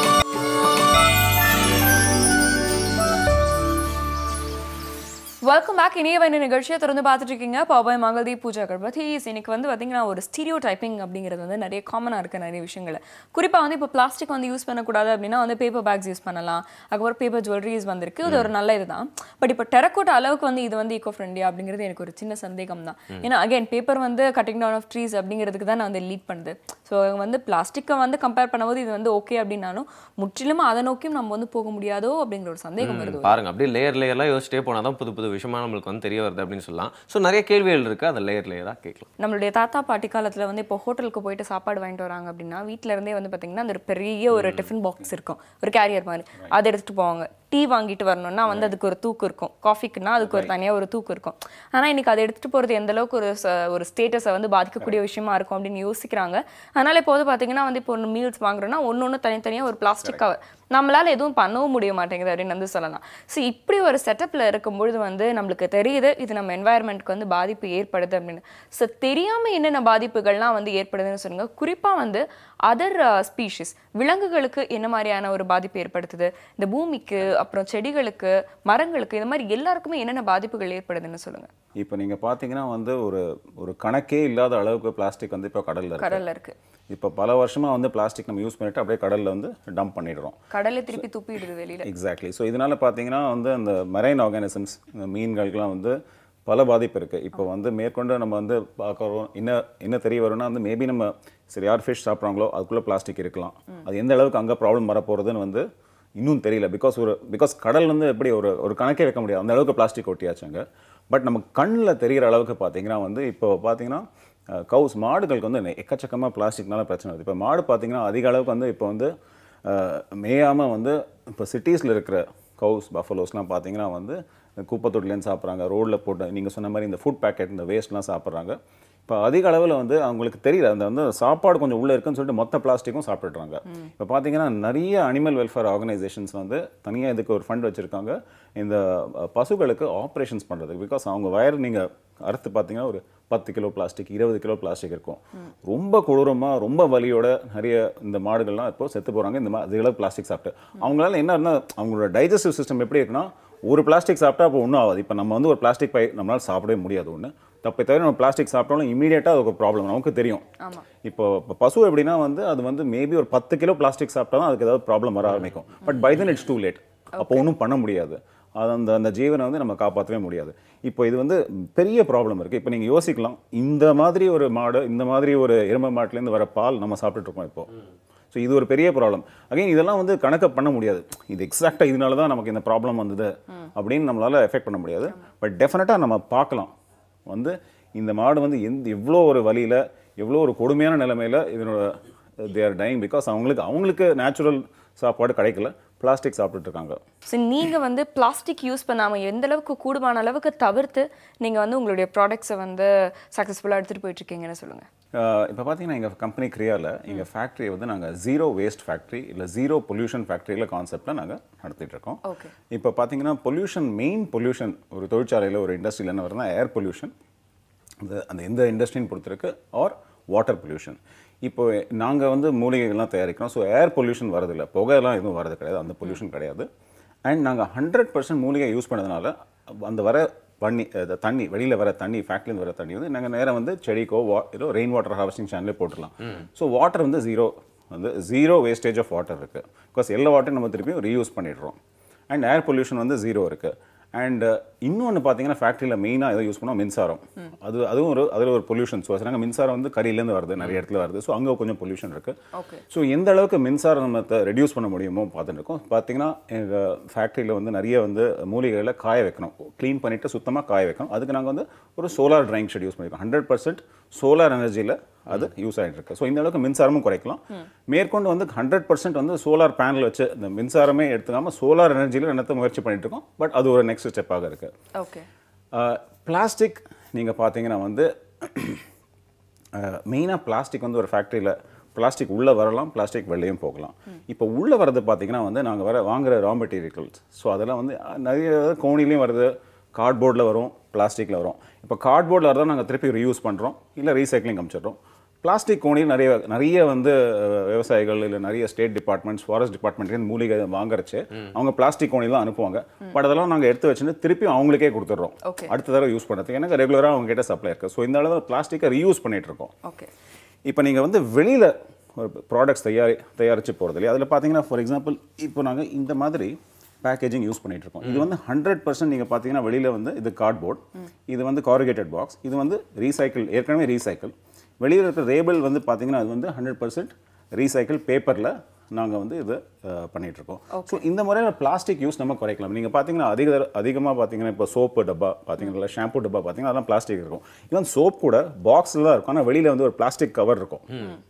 வெல்கம் பேக் இணையவன நிகழ்ச்சியை தொடர்ந்து பார்த்துட்டு இருக்கீங்க பாபாய் மங்கள்தீப் பூஜா கணபதி இன்னைக்கு வந்து பார்த்தீங்கன்னா ஒரு ஸ்டீரியோ டைப்பிங் அப்படிங்கிறது வந்து நிறைய காமனாக இருக்குது நிறைய விஷயங்கள் குறிப்பாக வந்து இப்போ பிளாஸ்டிக் வந்து யூஸ் பண்ணக்கூடாது அப்படின்னா வந்து பேப்பர் பேக்ஸ் யூஸ் பண்ணலாம் அதுக்கப்புறம் பேப்பர் ஜுவல்லரிஸ் வந்திருக்கு இது ஒரு நல்ல இதுதான் பட் இப்போ டெரக்கோட் அளவுக்கு வந்து இது வந்து ஈகோ ஃப்ரெண்ட்லி அப்படிங்கிறது எனக்கு ஒரு சின்ன சந்தேகம் தான் ஏன்னா அகைன் பேப்பர் வந்து கட்டிங் டவுன் ஆஃப் ட்ரீஸ் அப்படிங்கிறதுக்கு தான் வந்து லீட் பண்ணுது ஸோ வந்து பிளாஸ்டிக்கை வந்து கம்பேர் பண்ணும்போது இது வந்து ஓகே அப்படின்னாலும் முற்றிலுமா அதை நோக்கியும் நம்ம வந்து போக முடியாதோ அப்படிங்கிற ஒரு சந்தேகம் வருது பாருங்க அப்படியே லேயர் லேயர்லாம் யோசிச்சிட்டே போனால் தான் புது புது விஷயமா நம்மளுக்கு வந்து தெரிய வருது அப்படின்னு சொல்லலாம் ஸோ நிறைய கேள்விகள் இருக்கு அதை லேயர் லேயராக கேட்கலாம் நம்மளுடைய தாத்தா பாட்டி காலத்துல வந்து இப்போ ஹோட்டலுக்கு போயிட்டு சாப்பாடு வாங்கிட்டு வராங்க அப்படின்னா வீட்ல இருந்தே வந்து பாத்தீங்கன்னா அந்த ஒரு பெரிய ஒரு டிஃபன் பாக்ஸ் இருக்கும் ஒரு கேரியர் மாதிரி அதை எடுத்துட்டு போவாங்க டீ வாங்கிட்டு வரணும்னா வந்து அதுக்கு ஒரு தூக்கு இருக்கும் காஃபிக்குன்னா அதுக்கு ஒரு தனியா ஒரு தூக்கு இருக்கும் ஆனா இன்னைக்கு அதை எடுத்துட்டு போறது எந்த அளவுக்கு ஒரு ச- ஒரு ஸ்டேட்டஸை வந்து பாதிக்கக்கூடிய விஷயமா இருக்கும் அப்படின்னு யோசிக்கிறாங்க அதனால இப்போ வந்து பாத்தீங்கன்னா வந்து இப்போ ஒன்று மீல்ஸ் வாங்குறோம்னா ஒன்று ஒன்று தனித்தனியா ஒரு பிளாஸ்டிக் கவர் நம்மளால எதுவும் பண்ணவும் முடிய மாட்டேங்குது அப்படின்னு வந்து சொல்லலாம் ஸோ இப்படி ஒரு செட்டப்ல இருக்கும்பொழுது வந்து நம்மளுக்கு தெரியுது இது நம்ம என்வாயர்மெண்ட்க்கு வந்து பாதிப்பு ஏற்படுது அப்படின்னு ஸோ தெரியாம என்னென்ன பாதிப்புகள்லாம் வந்து ஏற்படுதுன்னு சொல்லுங்க குறிப்பா வந்து அதர் ஸ்பீஷிஸ் விலங்குகளுக்கு என்ன மாதிரியான ஒரு பாதிப்பு ஏற்படுத்துது இந்த பூமிக்கு அப்புறம் செடிகளுக்கு மரங்களுக்கு இந்த மாதிரி எல்லாருக்குமே என்னென்ன பாதிப்புகள் ஏற்படுதுன்னு சொல்லுங்க இப்போ நீங்கள் பார்த்தீங்கன்னா வந்து ஒரு ஒரு கணக்கே இல்லாத அளவுக்கு பிளாஸ்டிக் வந்து இப்போ கடலில் இருக்கு கடல்ல இருக்கு இப்போ பல வருஷமா வந்து பிளாஸ்டிக் நம்ம யூஸ் பண்ணிட்டு அப்படியே கடலில் வந்து டம்ப் பண்ணிடுறோம் கடலை திருப்பி துப்பிடுது வெளியில எக்ஸாக்ட்லி ஸோ இதனால பார்த்தீங்கன்னா வந்து அந்த மெரைன் ஆர்கானிசம்ஸ் இந்த மீன்களுக்கெல்லாம் வந்து பல பாதிப்பு இருக்குது இப்போ வந்து மேற்கொண்டு நம்ம வந்து பார்க்குறோம் என்ன என்ன தெரிய வரும்னா வந்து மேபி நம்ம சரி யார் ஃபிஷ் சாப்பிட்றாங்களோ அதுக்குள்ளே பிளாஸ்டிக் இருக்கலாம் அது எந்த அளவுக்கு அங்கே ப்ராப்ளம் வரப்போகிறதுன்னு வந்து இன்னும் தெரியல பிகாஸ் ஒரு பிகாஸ் கடல் வந்து எப்படி ஒரு ஒரு கணக்கே வைக்க முடியாது அந்த அளவுக்கு பிளாஸ்டிக் ஒட்டியாச்சுங்க பட் நம்ம கண்ணில் தெரிகிற அளவுக்கு பார்த்தீங்கன்னா வந்து இப்போ பார்த்தீங்கன்னா கவுஸ் மாடுகளுக்கு வந்து எக்கச்சக்கமாக பிளாஸ்டிக்னால பிரச்சனை வருது இப்போ மாடு பார்த்தீங்கன்னா அதிக அளவுக்கு வந்து இப்போ வந்து மேயாமல் வந்து இப்போ சிட்டிஸில் இருக்கிற கவுஸ் பஃபலோஸ்லாம் பார்த்தீங்கன்னா வந்து குப்பைத்தொட்டிலேருந்து சாப்பிட்றாங்க ரோட்டில் போட்டு நீங்கள் சொன்ன மாதிரி இந்த ஃபுட் பேக்கெட் இந்த வேஸ்ட்லாம் சாப்பிட்றாங்க இப்போ அதிக அளவில் வந்து அவங்களுக்கு தெரியல அந்த வந்து சாப்பாடு கொஞ்சம் உள்ளே இருக்குன்னு சொல்லிட்டு மொத்த பிளாஸ்டிக்கும் சாப்பிட்டுறாங்க இப்போ பார்த்தீங்கன்னா நிறைய அனிமல் வெல்ஃபேர் ஆர்கனைசேஷன்ஸ் வந்து தனியாக இதுக்கு ஒரு ஃபண்ட் வச்சுருக்காங்க இந்த அஹ், பசுக்களுக்கு ஆப்ரேஷன்ஸ் பண்ணுறதுக்கு பிகாஸ் அவங்க வயர் நீங்கள் அறுத்து பார்த்தீங்கன்னா ஒரு பத்து கிலோ பிளாஸ்டிக் இருபது கிலோ பிளாஸ்டிக் இருக்கும் ரொம்ப கொடூரமாக ரொம்ப வலியோட நிறைய இந்த மாடுகள்லாம் இப்போ செத்து போகிறாங்க இந்த மாதிரி அதிக அளவு பிளாஸ்டிக் சாப்பிட்டு அவங்களால என்ன இருந்தால் அவங்களோட டைஜஸ்டிவ் சிஸ்டம் எப்படி இருக்குன்னா ஒரு பிளாஸ்டிக் சாப்பிட்டா அப்போ ஒன்றும் ஆகாது இப்போ நம்ம வந்து ஒரு பிளாஸ்டிக் பை நம்மளால சாப்பிடவே முடியாது ஒன்று தப்பை தவிர நம்ம பிளாஸ்டிக் சாப்பிட்டாலும் இமீடியட்டாக அது ஒரு ப்ராப்ளம் நமக்கு தெரியும் ஆமா இப்போ இப்போ பசு எப்படின்னா வந்து அது வந்து மேபி ஒரு பத்து கிலோ பிளாஸ்டிக் சாப்பிட்டா தான் அதுக்கு ஏதாவது ப்ராப்ளம் வர ஆரம்பிக்கும் but by then it's too late அப்போ ஒன்றும் பண்ண முடியாது அது அந்த அந்த ஜீவனை வந்து நம்ம காப்பாற்றவே முடியாது இப்போ இது வந்து பெரிய ப்ராப்ளம் இருக்குது இப்போ நீங்கள் யோசிக்கலாம் இந்த மாதிரி ஒரு மாடு இந்த மாதிரி ஒரு எருமை மாட்டுலேருந்து வர பால் நம்ம சாப்பிட்டுட்டு இருக்கோம் இப்போ ஸோ இது ஒரு பெரிய ப்ராப்ளம் அகைன் இதெல்லாம் வந்து கணக்க பண்ண முடியாது இது எக்ஸாக்டாக இதனால தான் நமக்கு இந்த ப்ராப்ளம் வந்தது அப்படின்னு நம்மளால எஃபெக்ட் பண்ண முடியாது பட் டெஃபினட்டாக நம்ம பார்க்கலாம் வந்து இந்த மாடு வந்து எந்த எவ்வளோ ஒரு வழியில் எவ்வளோ ஒரு கொடுமையான நிலைமையில் இதனோட தே ஆர் டைங் பிகாஸ் அவங்களுக்கு அவங்களுக்கு நேச்சுரல் சாப்பாடு கிடைக்கல பிளாஸ்டிக் சாப்பிட்டுட்டு இருக்காங்க ஸோ நீங்க வந்து பிளாஸ்டிக் யூஸ் பண்ணாம எந்த அளவுக்கு கூடுமான அளவுக்கு தவிர்த்து நீங்க வந்து உங்களுடைய ப்ராடக்ட்ஸை வந்து சக்ஸஸ்ஃபுல்லாக எடுத்துட்டு போயிட்டு இருக்கீங்கன்னு சொல்லுங்க இப்போ பார்த்தீங்கன்னா எங்கள் கம்பெனி கிரியாவில் எங்கள் ஃபேக்ட்ரி வந்து நாங்கள் ஜீரோ வேஸ்ட் ஃபேக்ட்ரி இல்லை ஜீரோ பொல்யூஷன் ஃபேக்ட்ரியில் கான்செப்டில் நாங்கள் நடத்திட்டு இருக்கோம் ஓகே இப்போ பார்த்தீங்கன்னா பொல்யூஷன் மெயின் பொல்யூஷன் ஒரு தொழிற்சாலையில் ஒரு இண்டஸ்ட்ரியில் என்ன வருதுன்னா ஏர் பொல்யூஷன் அந்த அந்த எந்த இண்டஸ்ட்ரின்னு பொறுத்திருக்கு ஆர் வாட்டர் பொல்யூஷன் இப்போ நாங்கள் வந்து மூலிகைகள்லாம் தயாரிக்கிறோம் ஸோ ஏர் பொல்யூஷன் வரதில்லை புகையெல்லாம் எதுவும் வரது கிடையாது அந்த பொல்யூஷன் கிடையாது அண்ட் நாங்கள் ஹண்ட்ரட் பர்சன்ட் மூலிகை யூஸ் பண்ணதுனால அந்த வர பண்ணி அந்த தண்ணி வெளியில் வர தண்ணி ஃபேக்ட்ரிலேருந்து வர தண்ணி வந்து நாங்கள் நேரம் வந்து செடிக்கோ வா ஏதோ ரெயின் வாட்டர் ஹார்வெஸ்டிங் சேனலே போட்டுடலாம் ஸோ வாட்டர் வந்து ஜீரோ வந்து ஜீரோ வேஸ்டேஜ் ஆஃப் வாட்டர் இருக்குது பிகாஸ் எல்லா வாட்டரும் நம்ம திருப்பியும் ரீயூஸ் பண்ணிடுறோம் அண்ட் ஏர் பொல்யூஷன் வந்து ஜீரோ இருக்குது அண்ட் இன்னொன்று பார்த்தீங்கன்னா ஃபேக்ட்ரியில் மெயினாக எதை யூஸ் பண்ணோம் மின்சாரம் அது அதுவும் ஒரு அதில் ஒரு பொல்யூஷன் சோர்ஸ் நாங்கள் மின்சாரம் வந்து கரியிலேருந்து வருது நிறைய இடத்துல வருது ஸோ அங்கே கொஞ்சம் பொல்யூஷன் இருக்குது ஓகே ஸோ எந்த அளவுக்கு மின்சாரம் நம்ம ரெடியூஸ் பண்ண முடியுமோ பார்த்துட்டு இருக்கோம் பார்த்தீங்கன்னா எங்கள் ஃபேக்ட்ரியில் வந்து நிறைய வந்து மூலிகைகளை காய வைக்கணும் க்ளீன் பண்ணிவிட்டு சுத்தமாக காய வைக்கணும் அதுக்கு நாங்கள் வந்து ஒரு சோலார் ட்ரைங் ஷெட் யூஸ் பண்ணியிருக்கோம் ஹண்ட்ரட் பர்சன்ட் சோலார் எனர்ஜியில் அது யூஸ் ஆகிட்டு இருக்கு ஸோ இந்த அளவுக்கு மின்சாரமும் குறைக்கலாம் மேற்கொண்டு வந்து ஹண்ட்ரட் பர்சன்ட் வந்து சோலார் பேனல் வச்சு இந்த மின்சாரமே எடுத்துக்காம சோலார் எனர்ஜியில் என்னத்தை முயற்சி பண்ணிட்டு இருக்கோம் பட் அது ஒரு நெக்ஸ்ட் ஸ்டெப்பாக இருக்குது ஓகே பிளாஸ்டிக் நீங்கள் பார்த்தீங்கன்னா வந்து மெயினாக பிளாஸ்டிக் வந்து ஒரு ஃபேக்ட்ரியில் பிளாஸ்டிக் உள்ளே வரலாம் பிளாஸ்டிக் வெளியும் போகலாம் இப்போ உள்ளே வரது பார்த்தீங்கன்னா வந்து நாங்கள் வர வாங்குற ரா மெட்டீரியல்ஸ் ஸோ அதெல்லாம் வந்து அஹ், நிறைய கோணிலையும் வருது கார்ட்போர்டில் வரும் பிளாஸ்டிக்கில் வரும் இப்போ கார்ட்போர்டில் வரதான் நாங்கள் திருப்பி ரீயூஸ் பண்ணுறோம் இல்லை ரீசைக்ளிங் அமைச்சிடுறோம் பிளாஸ்டிக் கோணியில் நிறைய நிறைய வந்து அஹ், விவசாயிகள் இல்லை நிறைய ஸ்டேட் டிபார்ட்மெண்ட்ஸ் ஃபாரஸ்ட் டிபார்ட்மெண்ட் மூலிகை வாங்குறச்சு அவங்க பிளாஸ்டிக் கோணியில் தான் அனுப்புவாங்க பட் அதெல்லாம் நாங்கள் எடுத்து வச்சுட்டு திருப்பி அவங்களுக்கே கொடுத்துட்றோம் Okay. அடுத்த தடவை யூஸ் பண்ணுறதுக்கு எனக்கு ரெகுலராக அவங்க கிட்ட சப்ளை இருக்குது ஸோ இந்த அளவு பிளாஸ்டிக்கை ரீயூஸ் பண்ணிட்டு இருக்கோம் ஓகே இப்போ நீங்கள் வந்து வெளியில் ஒரு ப்ராடக்ட்ஸ் தயாரி தயாரித்து போகிறது இல்லையா அதில் பார்த்தீங்கன்னா ஃபார் எக்ஸாம்பிள் இப்போ நாங்கள் இந்த மாதிரி பேக்கேஜிங் யூஸ் பண்ணிட்டு இருக்கோம் இது வந்து ஹண்ட்ரட் பர்சன்ட் நீங்கள் பார்த்தீங்கன்னா வெளியில் வந்து இது கார்ட்போர்ட் இது வந்து கார்கேட்டட் பாக்ஸ் இது வந்து ரீசைக்கிள் ஏற்கனவே ரீசைக்கிள் வெளியில் இருக்கிற ரேபிள் வந்து பார்த்தீங்கன்னா அது வந்து ஹண்ட்ரட் பர்சன்ட் ரீசைக்கிள் பேப்பரில் நாங்கள் வந்து இது அஹ், பண்ணிட்டு இருக்கோம் ஸோ இந்த முறையில் பிளாஸ்டிக் யூஸ் நம்ம குறைக்கலாம் நீங்கள் பார்த்தீங்கன்னா அதிக அதிகமாக பார்த்தீங்கன்னா இப்போ சோப்பு டப்பா பார்த்தீங்கன்னா ஷாம்பு டப்பா பார்த்தீங்கன்னா அதெல்லாம் பிளாஸ்டிக் இருக்கும் ஈவன் சோப் கூட பாக்ஸில் தான் இருக்கும் ஆனால் வெளியில் வந்து ஒரு பிளாஸ்டிக் கவர் இருக்கும்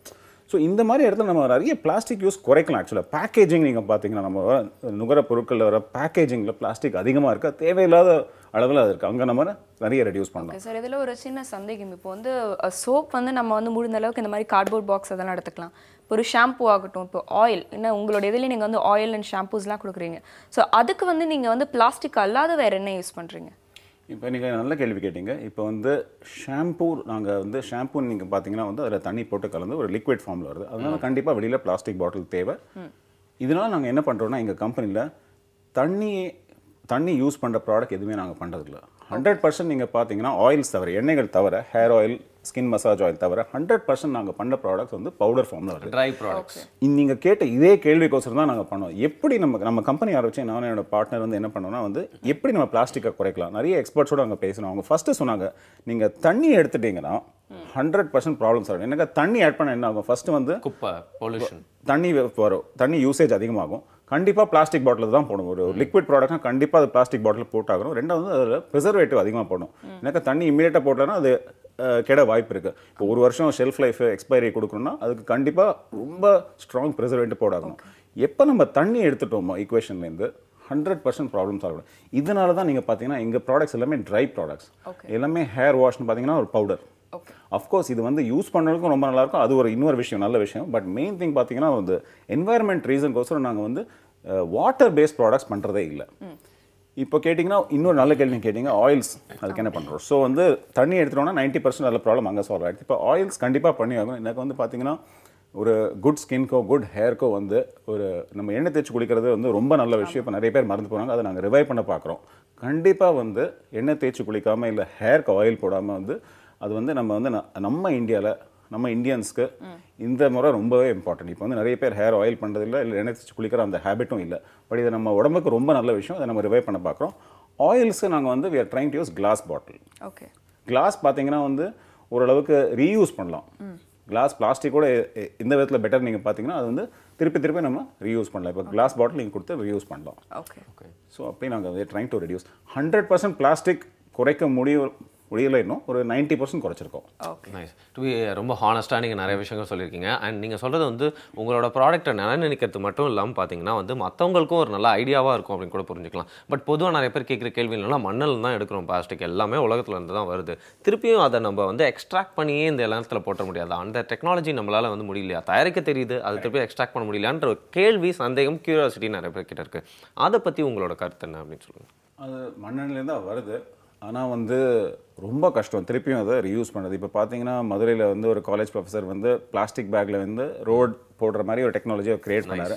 ஸோ இந்த மாதிரி இடத்துல நம்ம நிறைய பிளாஸ்டிக் யூஸ் குறைக்கலாம் ஆக்சுவலாக பேக்கேஜிங் நீங்கள் பார்த்தீங்கன்னா நம்ம வர நுகர பொருட்களில் வர பேக்கேஜிங்கில் பிளாஸ்டிக் அதிகமாக இருக்குது தேவையில்லாத அளவில் அது இருக்குது அங்கே நம்ம நிறைய ரெடியூஸ் பண்ணலாம் ஓகே சார் இதில் ஒரு சின்ன சந்தேகம் இப்போ வந்து சோப் வந்து நம்ம வந்து முடிந்த அளவுக்கு இந்த மாதிரி கார்ட்போர்ட் பாக்ஸ் அதெல்லாம் எடுத்துக்கலாம் இப்போ ஒரு ஷாம்பு ஆகட்டும் இப்போ ஆயில் என்ன உங்களோட இதில் நீங்கள் வந்து ஆயில் அண்ட் ஷாம்பூஸ்லாம் கொடுக்குறீங்க ஸோ அதுக்கு வந்து நீங்கள் வந்து பிளாஸ்டிக் அல்லாத வேறு என்ன யூஸ் பண்ணுறீங்க இப்போ நீங்கள் நல்ல கேள்வி கேட்டீங்க இப்போ வந்து ஷாம்பூ நாங்கள் வந்து ஷாம்பூ நீங்கள் பார்த்தீங்கன்னா வந்து அதில் தண்ணி போட்டு கலந்து ஒரு லிக்விட் ஃபார்மில் வருது அதனால கண்டிப்பாக வெளியில் பிளாஸ்டிக் பாட்டில் தேவை இதனால் நாங்கள் என்ன பண்ணுறோம்னா எங்கள் கம்பெனியில் தண்ணி தண்ணி யூஸ் பண்ணுற ப்ராடக்ட் எதுவுமே நாங்கள் பண்ணுறதில்ல ஹண்ட்ரட் பர்சன்ட் நீங்கள் பார்த்தீங்கன்னா ஆயில்ஸ் தவிர எண்ணெய்கள் தவிர hair oil skin massage oil தவிர ஹண்ட்ரட் பர்சன்ட் நாங்கள் பண்ண ப்ராடக்ட்ஸ் வந்து பவுடர் ஃபார்மில் வருது ட்ரை ப்ராடக்ட்ஸ் நீங்கள் கேட்ட இதே கேள்விக்கோசரம் தான் நாங்கள் பண்ணோம் எப்படி நம்ம நம்ம கம்பெனி ஆரம்பிச்சு நானும் என்னோட பார்ட்னர் வந்து என்ன பண்ணோம்னா வந்து எப்படி நம்ம பிளாஸ்டிக்கை குறைக்கலாம் நிறைய எக்ஸ்பர்ட்ஸோட அங்கே பேசணும் அவங்க ஃபஸ்ட்டு சொன்னாங்க நீங்கள் தண்ணி எடுத்துட்டீங்கன்னா ஹண்ட்ரட் பர்சன்ட் ப்ராப்ளம்ஸ் வரும் எனக்கு தண்ணி ஆட் பண்ண என்ன ஆகும் ஃபஸ்ட்டு வந்து குப்பை பொல்யூஷன் தண்ணி வெ- வரும் தண்ணி யூசேஜ் அதிகமாகும் கண்டிப்பாக பிளாஸ்டிக் பாட்டில் தான் போடணும் ஒரு லிக்விட் ப்ராடக்ட்னா கண்டிப்பாக அது பிளாஸ்டிக் பாட்டில் போட்டாகணும் ரெண்டாவது அதில் ப்ரிசர்வேட்டிவ் அதிகமாக போடணும் எனக்கு தண்ணி இமீடியட்டாக போட்டோன்னா அது அஹ், கெட வாய்ப்பு இருக்குது இப்போ ஒரு வருஷம் ஷெல்ஃப் லைஃப் எக்ஸ்பைரி கொடுக்கணும்னா அதுக்கு கண்டிப்பாக ரொம்ப ஸ்ட்ராங் ப்ரிசர்வேட்டிவ் போடாகணும் எப்போ நம்ம தண்ணி எடுத்துட்டோமோ ஈக்குவேஷன்லேருந்து ஹண்ட்ரட் பர்சன்ட் ப்ராப்ளம் சால்வ் இதனால தான் நீங்கள் பார்த்தீங்கன்னா எங்கள் ப்ராடக்ட்ஸ் எல்லாமே ட்ரை ப்ராடக்ட்ஸ் எல்லாமே ஹேர் வாஷ்னு பார்த்தீங்கன்னா ஒரு பவுடர் ஓகே அஃப்கோர்ஸ் இது வந்து யூஸ் பண்ணுறதுக்கும் ரொம்ப நல்லா இருக்கும் அது ஒரு இன்னொரு விஷயம் நல்ல விஷயம் பட் மெயின் திங் பார்த்தீங்கன்னா வந்து என்வாயர்மெண்ட் ரீசனுக்கோசரம் நாங்கள் வந்து வாட்டர் பேஸ்ட் ப்ராடக்ட்ஸ் பண்ணுறதே இல்லை இப்போ கேட்டிங்கன்னா இன்னொரு நல்ல கேள்வி கேட்டிங்க ஆயில்ஸ் அதுக்கு என்ன பண்ணுறோம் ஸோ வந்து தண்ணி எடுத்துட்டோம்னா நைன்ட்டி பர்சன்ட் நல்ல ப்ராப்ளம் அங்கே சால்வ் ஆகிடுது இப்போ ஆயில்ஸ் கண்டிப்பாக பண்ணி ஆகும் எனக்கு வந்து பார்த்தீங்கன்னா ஒரு குட் ஸ்கின்க்கோ குட் ஹேர்க்கோ வந்து ஒரு நம்ம எண்ணெய் தேய்ச்சி குளிக்கிறது வந்து ரொம்ப நல்ல விஷயம் இப்போ நிறைய பேர் மறந்து போகிறாங்க அதை நாங்கள் ரிவைவ் பண்ண பார்க்குறோம் கண்டிப்பாக வந்து எண்ணெய் தேய்ச்சி குளிக்காமல் இல்லை ஹேர்க்கு ஆயில் போடாமல் வந்து அது வந்து நம்ம வந்து ந- நம்ம இந்தியாவில் நம்ம இந்தியன்ஸ்க்கு இந்த முறை ரொம்பவே இம்பார்ட்டன்ட் இப்போ வந்து நிறைய பேர் ஹேர் ஆயில் பண்ணுறதில்ல இல்லை எண்ணெய் தேய்ச்சி குளிக்கிற அந்த ஹேபிட்டும் இல்லை பட் இது நம்ம உடம்புக்கு ரொம்ப நல்ல விஷயம் அதை நம்ம ரிவைவ் பண்ண பார்க்குறோம் ஆயில்ஸு நாங்கள் வந்து we are trying to use glass bottle okay glass பார்த்தீங்கன்னா வந்து ஓரளவுக்கு ரீயூஸ் பண்ணலாம் கிளாஸ் பிளாஸ்டிக்கோட இந்த விதத்தில் பெட்டர் நீங்கள் பார்த்தீங்கன்னா அது வந்து திருப்பி திருப்பி நம்ம ரீயூஸ் பண்ணலாம் இப்போ கிளாஸ் பாட்டில் நீங்கள் கொடுத்து ரீயூஸ் பண்ணலாம் ஓகே ஸோ அப்படி நாங்கள் trying to reduce hundred percent plastic குறைக்க முடிய முடியல இன்னும் ஒரு நைன்ட்டி பர்சன்ட் குறைச்சிருக்கோம் நைஸ் டு பி ரொம்ப ஹானஸ்ட்டாக நீங்கள் நிறைய விஷயங்கள் சொல்லியிருக்கீங்க அண்ட் நீங்கள் சொல்கிறது வந்து உங்களோட ப்ராடக்ட்டை நினைக்கிறது மட்டும் இல்லாமல் பார்த்தீங்கன்னா வந்து மற்றவங்களுக்கும் ஒரு நல்ல ஐடியாவாக இருக்கும் அப்படின்னு கூட புரிஞ்சுக்கலாம் பட் பொதுவாக நிறைய பேர் கேட்குற கேள்வி என்னன்னா மண்ணில் தான் எடுக்கிறோம் பிளாஸ்டிக் எல்லாமே உலகத்துல இருந்து தான் வருது திருப்பியும் அதை நம்ம வந்து எக்ஸ்ட்ராக்ட் பண்ணியே இந்த இடத்துல போட்ட முடியாது அந்த டெக்னாலஜி நம்மளால் வந்து முடியலையா தயாரிக்க தெரியுது அதை திருப்பி எக்ஸ்ட்ராக்ட் பண்ண முடியலையான்ற ஒரு கேள்வி சந்தேகம் கியூரியாசிட்டி நிறைய பேர் கிட்ட இருக்கு அதை பற்றி உங்களோட கருத்து என்ன அப்படின்னு சொல்லுங்கள் அது மண்ணெண்ணிலேருந்து தான் வருது ஆனால் வந்து ரொம்ப கஷ்டம் திருப்பியும் அதை ரீயூஸ் பண்ணுறது இப்போ பார்த்தீங்கன்னா மதுரையில் வந்து ஒரு காலேஜ் ப்ரொஃபஸர் வந்து பிளாஸ்டிக் பேக்கில் வந்து ரோட் போடுற மாதிரி ஒரு டெக்னாலஜியை கிரியேட் பண்ணாரு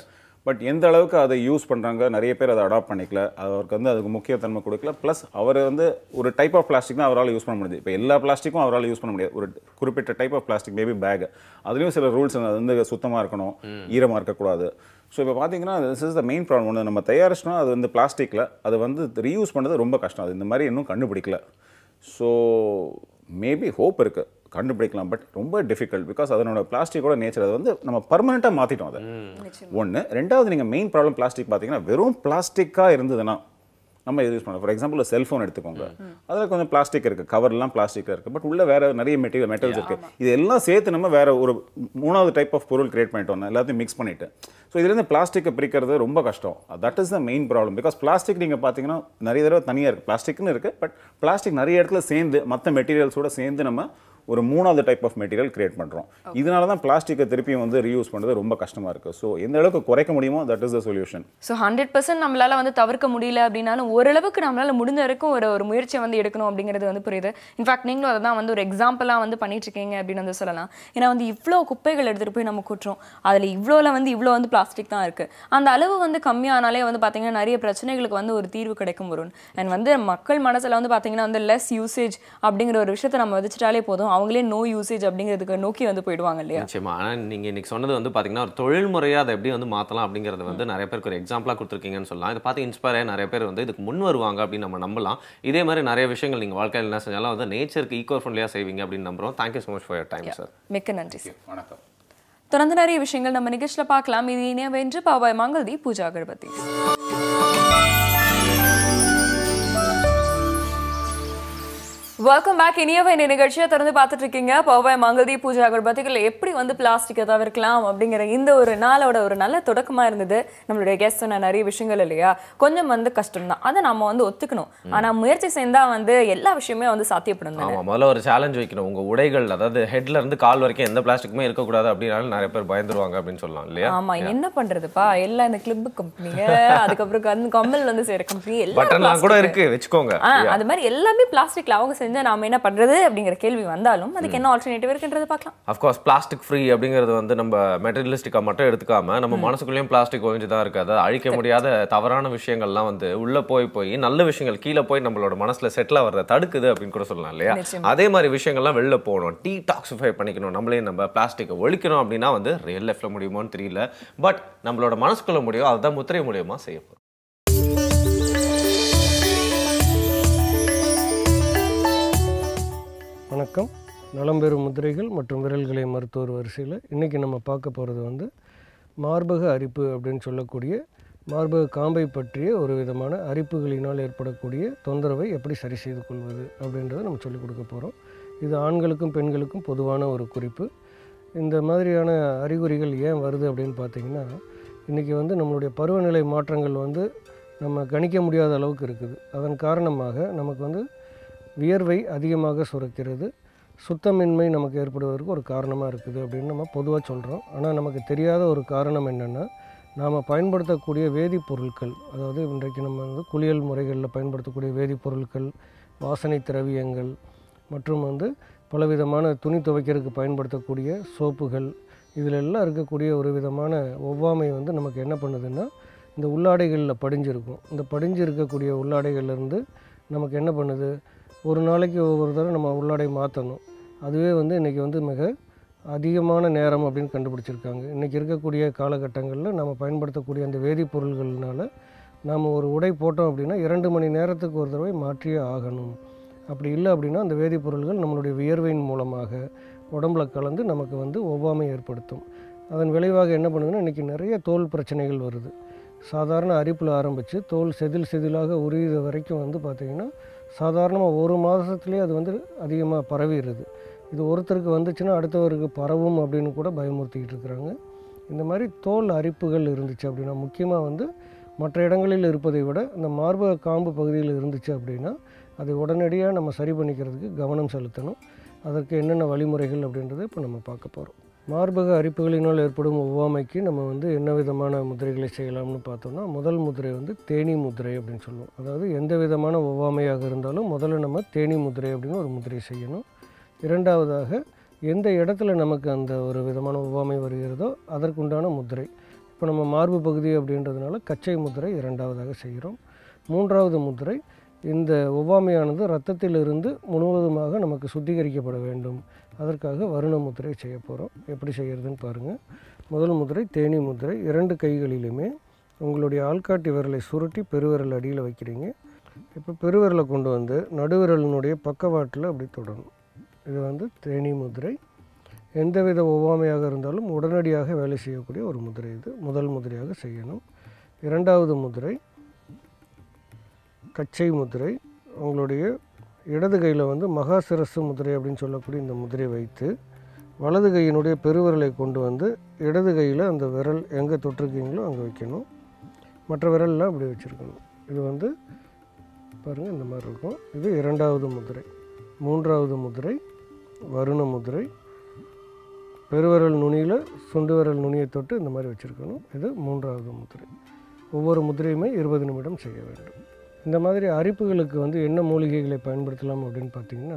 பட் எந்த அளவுக்கு அதை யூஸ் பண்ணுறாங்க நிறைய பேர் அதை அடாப்ட் பண்ணிக்கல அவருக்கு வந்து அதுக்கு முக்கியத்தன்மை கொடுக்கல ப்ளஸ் அவர் வந்து ஒரு டைப் ஆஃப் பிளாஸ்டிக் தான் அவரால் யூஸ் பண்ண முடியுது இப்போ எல்லா பிளாஸ்டிக்கும் அவரால் யூஸ் பண்ண முடியாது ஒரு குறிப்பிட்ட type of plastic maybe bag அதுலேயும் சில ரூல்ஸ் அது வந்து சுத்தமாக இருக்கணும் ஈரமாக இருக்கக்கூடாது ஸோ இப்போ பார்த்தீங்கன்னா this is the main problem ஒன்று நம்ம தயாரிச்சோம்னா அது வந்து பிளாஸ்டிக்கில் அதை வந்து ரீயூஸ் பண்ணுறது ரொம்ப கஷ்டம் அது இந்த மாதிரி இன்னும் கண்டுபிடிக்கல ஸோ மேபி ஹோப் இருக்குது கண்டுபிடிக்கலாம் பட் ரொம்ப டிஃபிகல்ட் பிகாஸ் அதனோட பிளாஸ்டிக்கோட நேச்சர் அது வந்து நம்ம பர்மனெண்ட்டாக மாற்றிட்டோம் அதை ஒன்று ரெண்டாவது நீங்கள் மெயின் ப்ராப்ளம் பிளாஸ்டிக் பார்த்தீங்கன்னா வெறும் பிளாஸ்டிக்காக இருந்ததுன்னா நம்ம இது யூஸ் பண்ணலாம் ஃபார் எக்ஸாம்பிள் ஒரு செல்ஃபோன் எடுத்துக்கோங்க அதில் கொஞ்சம் பிளாஸ்டிக் இருக்குது கவர்லாம் பிளாஸ்டிக்காக இருக்குது பட் உள்ள வேற நிறைய மெட்டீரியல் மெட்டல்ஸ் இருக்குது இது எல்லாம் சேர்த்து நம்ம வேற ஒரு மூணாவது டைப் ஆஃப் பொருள் கிரியேட் பண்ணிட்டோம் எல்லாத்தையும் மிக்ஸ் பண்ணிட்டு ஸோ இதுலேருந்து பிளாஸ்டிக்கை பிரிக்கிறது ரொம்ப கஷ்டம் that is the main problem because plastic நீங்கள் பார்த்தீங்கன்னா நிறைய தடவை தனியாக இருக்குது பிளாஸ்டிக்னு இருக்குது பட் பிளாஸ்டிக் நிறைய இடத்துல சேர்ந்து மற்ற மெட்டீரியல்ஸோட சேர்ந்து நம்ம ஒரு மூணாவது டைப் ஆஃப் மெட்டீரியல் கிரியேட் பண்ணுறோம் இதனால தான் பிளாஸ்டிக்கை திருப்பியும் வந்து ரீயூஸ் பண்ணுறது ரொம்ப கஷ்டமாக இருக்குது ஸோ எந்த அளவுக்கு குறைக்க முடியுமோ that is the solution so hundred percent நம்மளால வந்து தவிர்க்க முடியல அப்படின்னாலும் ஓரளவுக்கு நம்மளால முடிஞ்ச வரைக்கும் ஒரு ஒரு முயற்சியை வந்து எடுக்கணும் அப்படிங்கிறது வந்து புரியுது இன்ஃபேக்ட் நீங்களும் அதை தான் வந்து ஒரு எக்ஸாம்பிளாக வந்து பண்ணிட்டு இருக்கீங்க அப்படின்னு வந்து சொல்லலாம் ஏன்னா வந்து இவ்வளோ குப்பைகள் எடுத்துகிட்டு போய் நம்ம கொட்டுறோம் அதில் இவ்வளோல வந்து இவ்வளோ வந்து பிளாஸ்டிக் தான் இருக்குது அந்த அளவு வந்து கம்மியானாலே வந்து பார்த்தீங்கன்னா நிறைய பிரச்சனைகளுக்கு வந்து ஒரு தீர்வு கிடைக்கும் வரும் அண்ட் வந்து மக்கள் மனசில் வந்து பார்த்தீங்கன்னா வந்து லெஸ் யூசேஜ் அப்படிங்கிற ஒரு விஷயத்தை நம்ம விதிச்சிட்டாலே போதும் அவங்களே நோ யூசேஜ் அப்படிங்கிறதுக்கு நோக்கி வந்து போயிடுவாங்க இல்லையா நிச்சயமா ஆனால் நீங்கள் இன்னைக்கு சொன்னது வந்து பார்த்தீங்கன்னா ஒரு தொழில்முறையாக அதை எப்படி வந்து மாற்றலாம் அப்படிங்கிறது வந்து நிறைய பேருக்கு ஒரு எக்ஸாம்பிளாக கொடுத்துருக்கீங்கன்னு சொல்லலாம் இதை பார்த்து இன்ஸ்பயர் ஆகி நிறைய பேர் வந்து இதுக்கு முன் வருவாங்க அப்படின்னு நம்ம நம்பலாம் இதே மாதிரி நிறைய விஷயங்கள் நீங்கள் வாழ்க்கையில் என்ன செஞ்சாலும் வந்து நேச்சருக்கு ஈக்குவல் ஃப்ரெண்ட்லியாக செய்வீங்க அப்படின்னு நம்புறோம் thank you so much for your time sir மிக்க நன்றி சார் வணக்கம் தொடர்ந்து நிறைய விஷயங்கள் நம்ம நிகழ்ச்சியில் பார்க்கலாம் இது இணையவென்று பாபாய் மங்கள்தி பூஜா கணபதி வெல்கம் பேக் இனியவை இந்த நிகழ்ச்சியை தொடர்ந்து பார்த்துட்டு இருக்கீங்க பாபாய் மங்கள்தி பூஜா அகர்பத்திகள் எப்படி வந்து பிளாஸ்டிக்கை தவிர்க்கலாம் அப்படிங்கிற இந்த ஒரு நாளோட ஒரு நல்ல சொன்னமா இருந்தது நம்மளுடைய கெஸ்ட் சொன்ன நிறைய விஷயங்கள் இல்லையா கொஞ்சம் வந்து கஷ்டம் தான் அதை நம்ம வந்து ஒத்துக்கணும் ஆனா முயற்சி செஞ்சா வந்து எல்லா விஷயமே வந்து சாத்தியப்படும் தானே ஆமா முதல்ல ஒரு சேலஞ்ச் வைக்கணும் உங்க உடைகள் அதாவது ஹெட்ல இருந்து கால் வரைக்கும் எந்த பிளாஸ்டிக்குமே இருக்கக்கூடாது அப்படின்னாலும் நிறைய பேர் பயந்துருவாங்க அப்படின்னு சொல்லலாம் இல்லையா ஆமா என்ன பண்றதுப்பா எல்லாம் இந்த கிளிப் கம்பெனிங்க அதுக்கப்புறம் கண் கம்பல் வந்து செய்யற கம்பெனி எல்லாம் பட்டன்லாம் கூட plastic. இருக்கு வச்சுக்கோங்க ஆ அது மாதிரி எல்லாமே பிளாஸ்டிக்ல அவங்க செஞ்சா நாம என்ன பண்றது அப்படிங்கிற கேள்வி வந்தாலும் அதுக்கு என்ன ஆல்டர்னேட்டிவ் இருக்குன்றது பார்க்கலாம் அஃப்கோர்ஸ் பிளாஸ்டிக் ஃப்ரீ அப்படிங்கிறது வந்து நம்ம மெட்டீரியலிஸ்டிக்காக மட்டும் எடுத்துக்காம நம்ம மனசுக்குள்ளேயும் பிளாஸ்டிக் ஒழிஞ்சு தான் இருக்கு அதாவது அழிக்க முடியாத தவறான விஷயங்கள்லாம் வந்து உள்ள போய் போய் நல்ல விஷயங்கள் கீழே போய் நம்மளோட மனசுல செட்டில் ஆகிறத தடுக்குது அப்படின்னு கூட சொல்லலாம் இல்லையா நிச்சயமா. அதே மாதிரி விஷயங்கள்லாம் வெளில போகணும் டீ டாக்ஸிஃபை பண்ணிக்கணும் நம்மளே நம்ம பிளாஸ்டிக்கை ஒழிக்கணும் அப்படின்னா வந்து ரியல் லைஃப்ல முடியுமோன்னு தெரியல பட் நம்மளோட மனசுக்குள்ள முடியும் அதுதான் முத்திரை மூலியமா செய்ய போறோம் வணக்கம் நலம் பெறும் முதிரைகள் மற்றும் விரல்களை மருத்துவர் வரிசையில் இன்றைக்கி நம்ம பார்க்க போகிறது வந்து மார்பக அரிப்பு அப்படின்னு சொல்லக்கூடிய மார்பக காம்பை பற்றிய ஒரு விதமான அரிப்புகளினால் ஏற்படக்கூடிய தொந்தரவை எப்படி சரி செய்து கொள்வது அப்படின்றத நம்ம சொல்லிக் கொடுக்க போகிறோம் இது ஆண்களுக்கும் பெண்களுக்கும் பொதுவான ஒரு குறிப்பு இந்த மாதிரியான அறிகுறிகள் ஏன் வருது அப்படின்னு பார்த்தீங்கன்னா இன்றைக்கி வந்து நம்மளுடைய பருவநிலை மாற்றங்கள் வந்து நம்ம கணிக்க முடியாத அளவுக்கு இருக்குது அதன் காரணமாக நமக்கு வந்து வியர்வை அதிகமாக சுரக்கிறது சுத்தமின்மை நமக்கு ஏற்படுவதற்கு ஒரு காரணமாக இருக்குது அப்படின்னு நம்ம பொதுவாக சொல்கிறோம் ஆனால் நமக்கு தெரியாத ஒரு காரணம் என்னென்னா நாம் பயன்படுத்தக்கூடிய வேதிப்பொருட்கள் அதாவது இன்றைக்கு நம்ம வந்து குளியல் முறைகளில் பயன்படுத்தக்கூடிய வேதிப்பொருட்கள் வாசனை திரவியங்கள் மற்றும் வந்து பலவிதமான துணி துவைக்கிறதுக்கு பயன்படுத்தக்கூடிய சோப்புகள் இதில் எல்லாம் இருக்கக்கூடிய ஒரு விதமான ஒவ்வாமை வந்து நமக்கு என்ன பண்ணுதுன்னா இந்த உள்ளாடைகளில் படிஞ்சிருக்கும் இந்த படிஞ்சு இருக்கக்கூடிய உள்ளாடைகள்லேருந்து நமக்கு என்ன பண்ணுது ஒரு நாளைக்கு ஒவ்வொரு தடவை நம்ம உள்ளாடை மாற்றணும் அதுவே வந்து இன்றைக்கி வந்து மிக அதிகமான நேரம் அப்படின்னு கண்டுபிடிச்சிருக்காங்க இன்றைக்கி இருக்கக்கூடிய காலகட்டங்களில் நம்ம பயன்படுத்தக்கூடிய அந்த வேதிப்பொருள்கள்னால நாம் ஒரு உடை போட்டோம் அப்படின்னா இரண்டு மணி நேரத்துக்கு ஒரு தடவை மாற்றியே ஆகணும் அப்படி இல்லை அப்படின்னா அந்த வேதிப்பொருள்கள் நம்மளுடைய வியர்வையின் மூலமாக உடம்புல கலந்து நமக்கு வந்து ஒவ்வாமை ஏற்படுத்தும் அதன் விளைவாக என்ன பண்ணுதுன்னா இன்றைக்கி நிறைய தோல் பிரச்சனைகள் வருது சாதாரண அரிப்பில் ஆரம்பித்து தோல் செதில் செதிலாக உரியுற வரைக்கும் வந்து பார்த்திங்கன்னா சாதாரணமாக ஒரு மாதத்துலேயே அது வந்து அதிகமாக பரவிடுது இது ஒருத்தருக்கு வந்துச்சுன்னா அடுத்தவருக்கு பரவும் அப்படின்னு கூட பயமுறுத்திக்கிட்டு இருக்கிறாங்க இந்த மாதிரி தோல் அரிப்புகள் இருந்துச்சு அப்படின்னா முக்கியமாக வந்து மற்ற இடங்களில் இருப்பதை விட இந்த மார்பக காம்பு பகுதியில் இருந்துச்சு அப்படின்னா அதை உடனடியாக நம்ம சரி பண்ணிக்கிறதுக்கு கவனம் செலுத்தணும் அதற்கு என்னென்ன வழிமுறைகள் அப்படின்றத இப்போ நம்ம பார்க்க போகிறோம் மார்பக அரிப்புகளினால் ஏற்படும் ஒவ்வாமைக்கு நம்ம வந்து என்ன விதமான முதிரைகளை செய்யலாம்னு பார்த்தோம்னா முதல் முதிரை வந்து தேனி முதிரை அப்படின்னு சொல்லுவோம் அதாவது எந்த விதமான ஒவ்வாமையாக இருந்தாலும் முதல்ல நம்ம தேனி முதிரை அப்படின்னு ஒரு முதிரை செய்யணும் இரண்டாவதாக எந்த இடத்துல நமக்கு அந்த ஒரு விதமான ஒவ்வாமை வருகிறதோ அதற்குண்டான முதிரை இப்போ நம்ம மார்பு பகுதி அப்படின்றதுனால கச்சை முத்திரை இரண்டாவதாக செய்கிறோம் மூன்றாவது முத்திரை இந்த ஒவ்வாமையானது இரத்தத்திலிருந்து முழுவதுமாக நமக்கு சுத்திகரிக்கப்பட வேண்டும் அதற்காக வருண முத்திரை செய்ய போகிறோம் எப்படி செய்கிறதுன்னு பாருங்கள் முதல் முத்திரை தேனி முத்திரை இரண்டு கைகளிலுமே உங்களுடைய ஆள்காட்டி விரலை சுருட்டி பெருவிரல் அடியில் வைக்கிறீங்க இப்போ பெருவிரலை கொண்டு வந்து நடுவிரலினுடைய பக்கவாட்டில் அப்படி தொடணும் இது வந்து தேனி முதிரை எந்தவித ஒவ்வாமையாக இருந்தாலும் உடனடியாக வேலை செய்யக்கூடிய ஒரு முதிரை இது முதல் முதிரையாக செய்யணும் இரண்டாவது முதிரை கச்சை முதிரை உங்களுடைய இடது கையில் வந்து மகாசிரசு முதிரை அப்படின்னு சொல்லக்கூடிய இந்த முதிரை வைத்து வலது கையினுடைய பெருவிரலை கொண்டு வந்து இடது கையில் அந்த விரல் எங்கே தொட்டிருக்கீங்களோ அங்கே வைக்கணும் மற்ற விரல்லாம் அப்படி வச்சுருக்கணும் இது வந்து பாருங்கள் இந்த மாதிரி இருக்கும் இது இரண்டாவது முதிரை மூன்றாவது முதிரை வருண முதிரை பெருவிரல் நுனியில் சுண்டு விரல் நுனியை தொட்டு இந்த மாதிரி வச்சுருக்கணும் இது மூன்றாவது முதிரை ஒவ்வொரு முதிரையுமே இருபது நிமிடம் செய்ய வேண்டும் இந்த மாதிரி அரிப்புகளுக்கு வந்து என்ன மூலிகைகளை பயன்படுத்தலாம் அப்படின்னு பார்த்தீங்கன்னா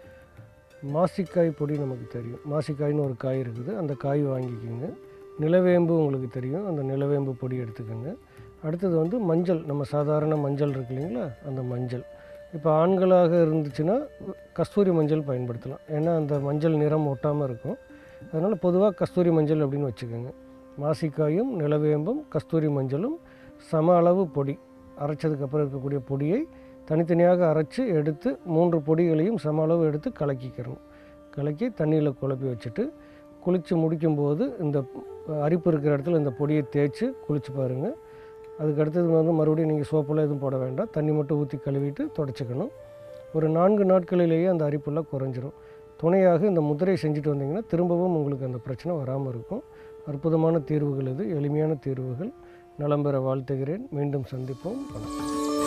மாசிக்காய் பொடி நமக்கு தெரியும் மாசிக்காய்னு ஒரு காய் இருக்குது அந்த காய் வாங்கிக்கோங்க நிலவேம்பு உங்களுக்கு தெரியும் அந்த நிலவேம்பு பொடி எடுத்துக்கோங்க அடுத்தது வந்து மஞ்சள் நம்ம சாதாரண மஞ்சள் இருக்கு இல்லைங்களா அந்த மஞ்சள் இப்போ ஆண்களாக இருந்துச்சுன்னா கஸ்தூரி மஞ்சள் பயன்படுத்தலாம் ஏன்னா அந்த மஞ்சள் நிறம் ஒட்டாமல் இருக்கும் அதனால் பொதுவாக கஸ்தூரி மஞ்சள் அப்படின்னு வச்சுக்கோங்க மாசிக்காயும் நிலவேம்பும் கஸ்தூரி மஞ்சளும் சம அளவு பொடி அரைச்சதுக்கப்புறம் இருக்கக்கூடிய பொடியை தனித்தனியாக அரைச்சி எடுத்து மூன்று பொடிகளையும் சம அளவு எடுத்து கலக்கிக்கிறணும் கலக்கி தண்ணியில் குழப்பி வச்சுட்டு குளித்து முடிக்கும்போது இந்த அரிப்பு இருக்கிற இடத்துல இந்த பொடியை தேய்ச்சி குளிச்சு பாருங்கள் அதுக்கு அடுத்தது வந்து மறுபடியும் நீங்கள் சோப்பெல்லாம் எதுவும் போட வேண்டாம் தண்ணி மட்டும் ஊற்றி கழுவிட்டு தொடச்சிக்கணும் ஒரு நான்கு நாட்களிலேயே அந்த அரிப்பெல்லாம் குறைஞ்சிரும் துணையாக இந்த முதிரை செஞ்சுட்டு வந்தீங்கன்னா திரும்பவும் உங்களுக்கு அந்த பிரச்சனை வராமல் இருக்கும் அற்புதமான தீர்வுகள் இது எளிமையான தீர்வுகள் நலம் பெற வாழ்த்துகிறேன் மீண்டும் சந்திப்போம் வணக்கம்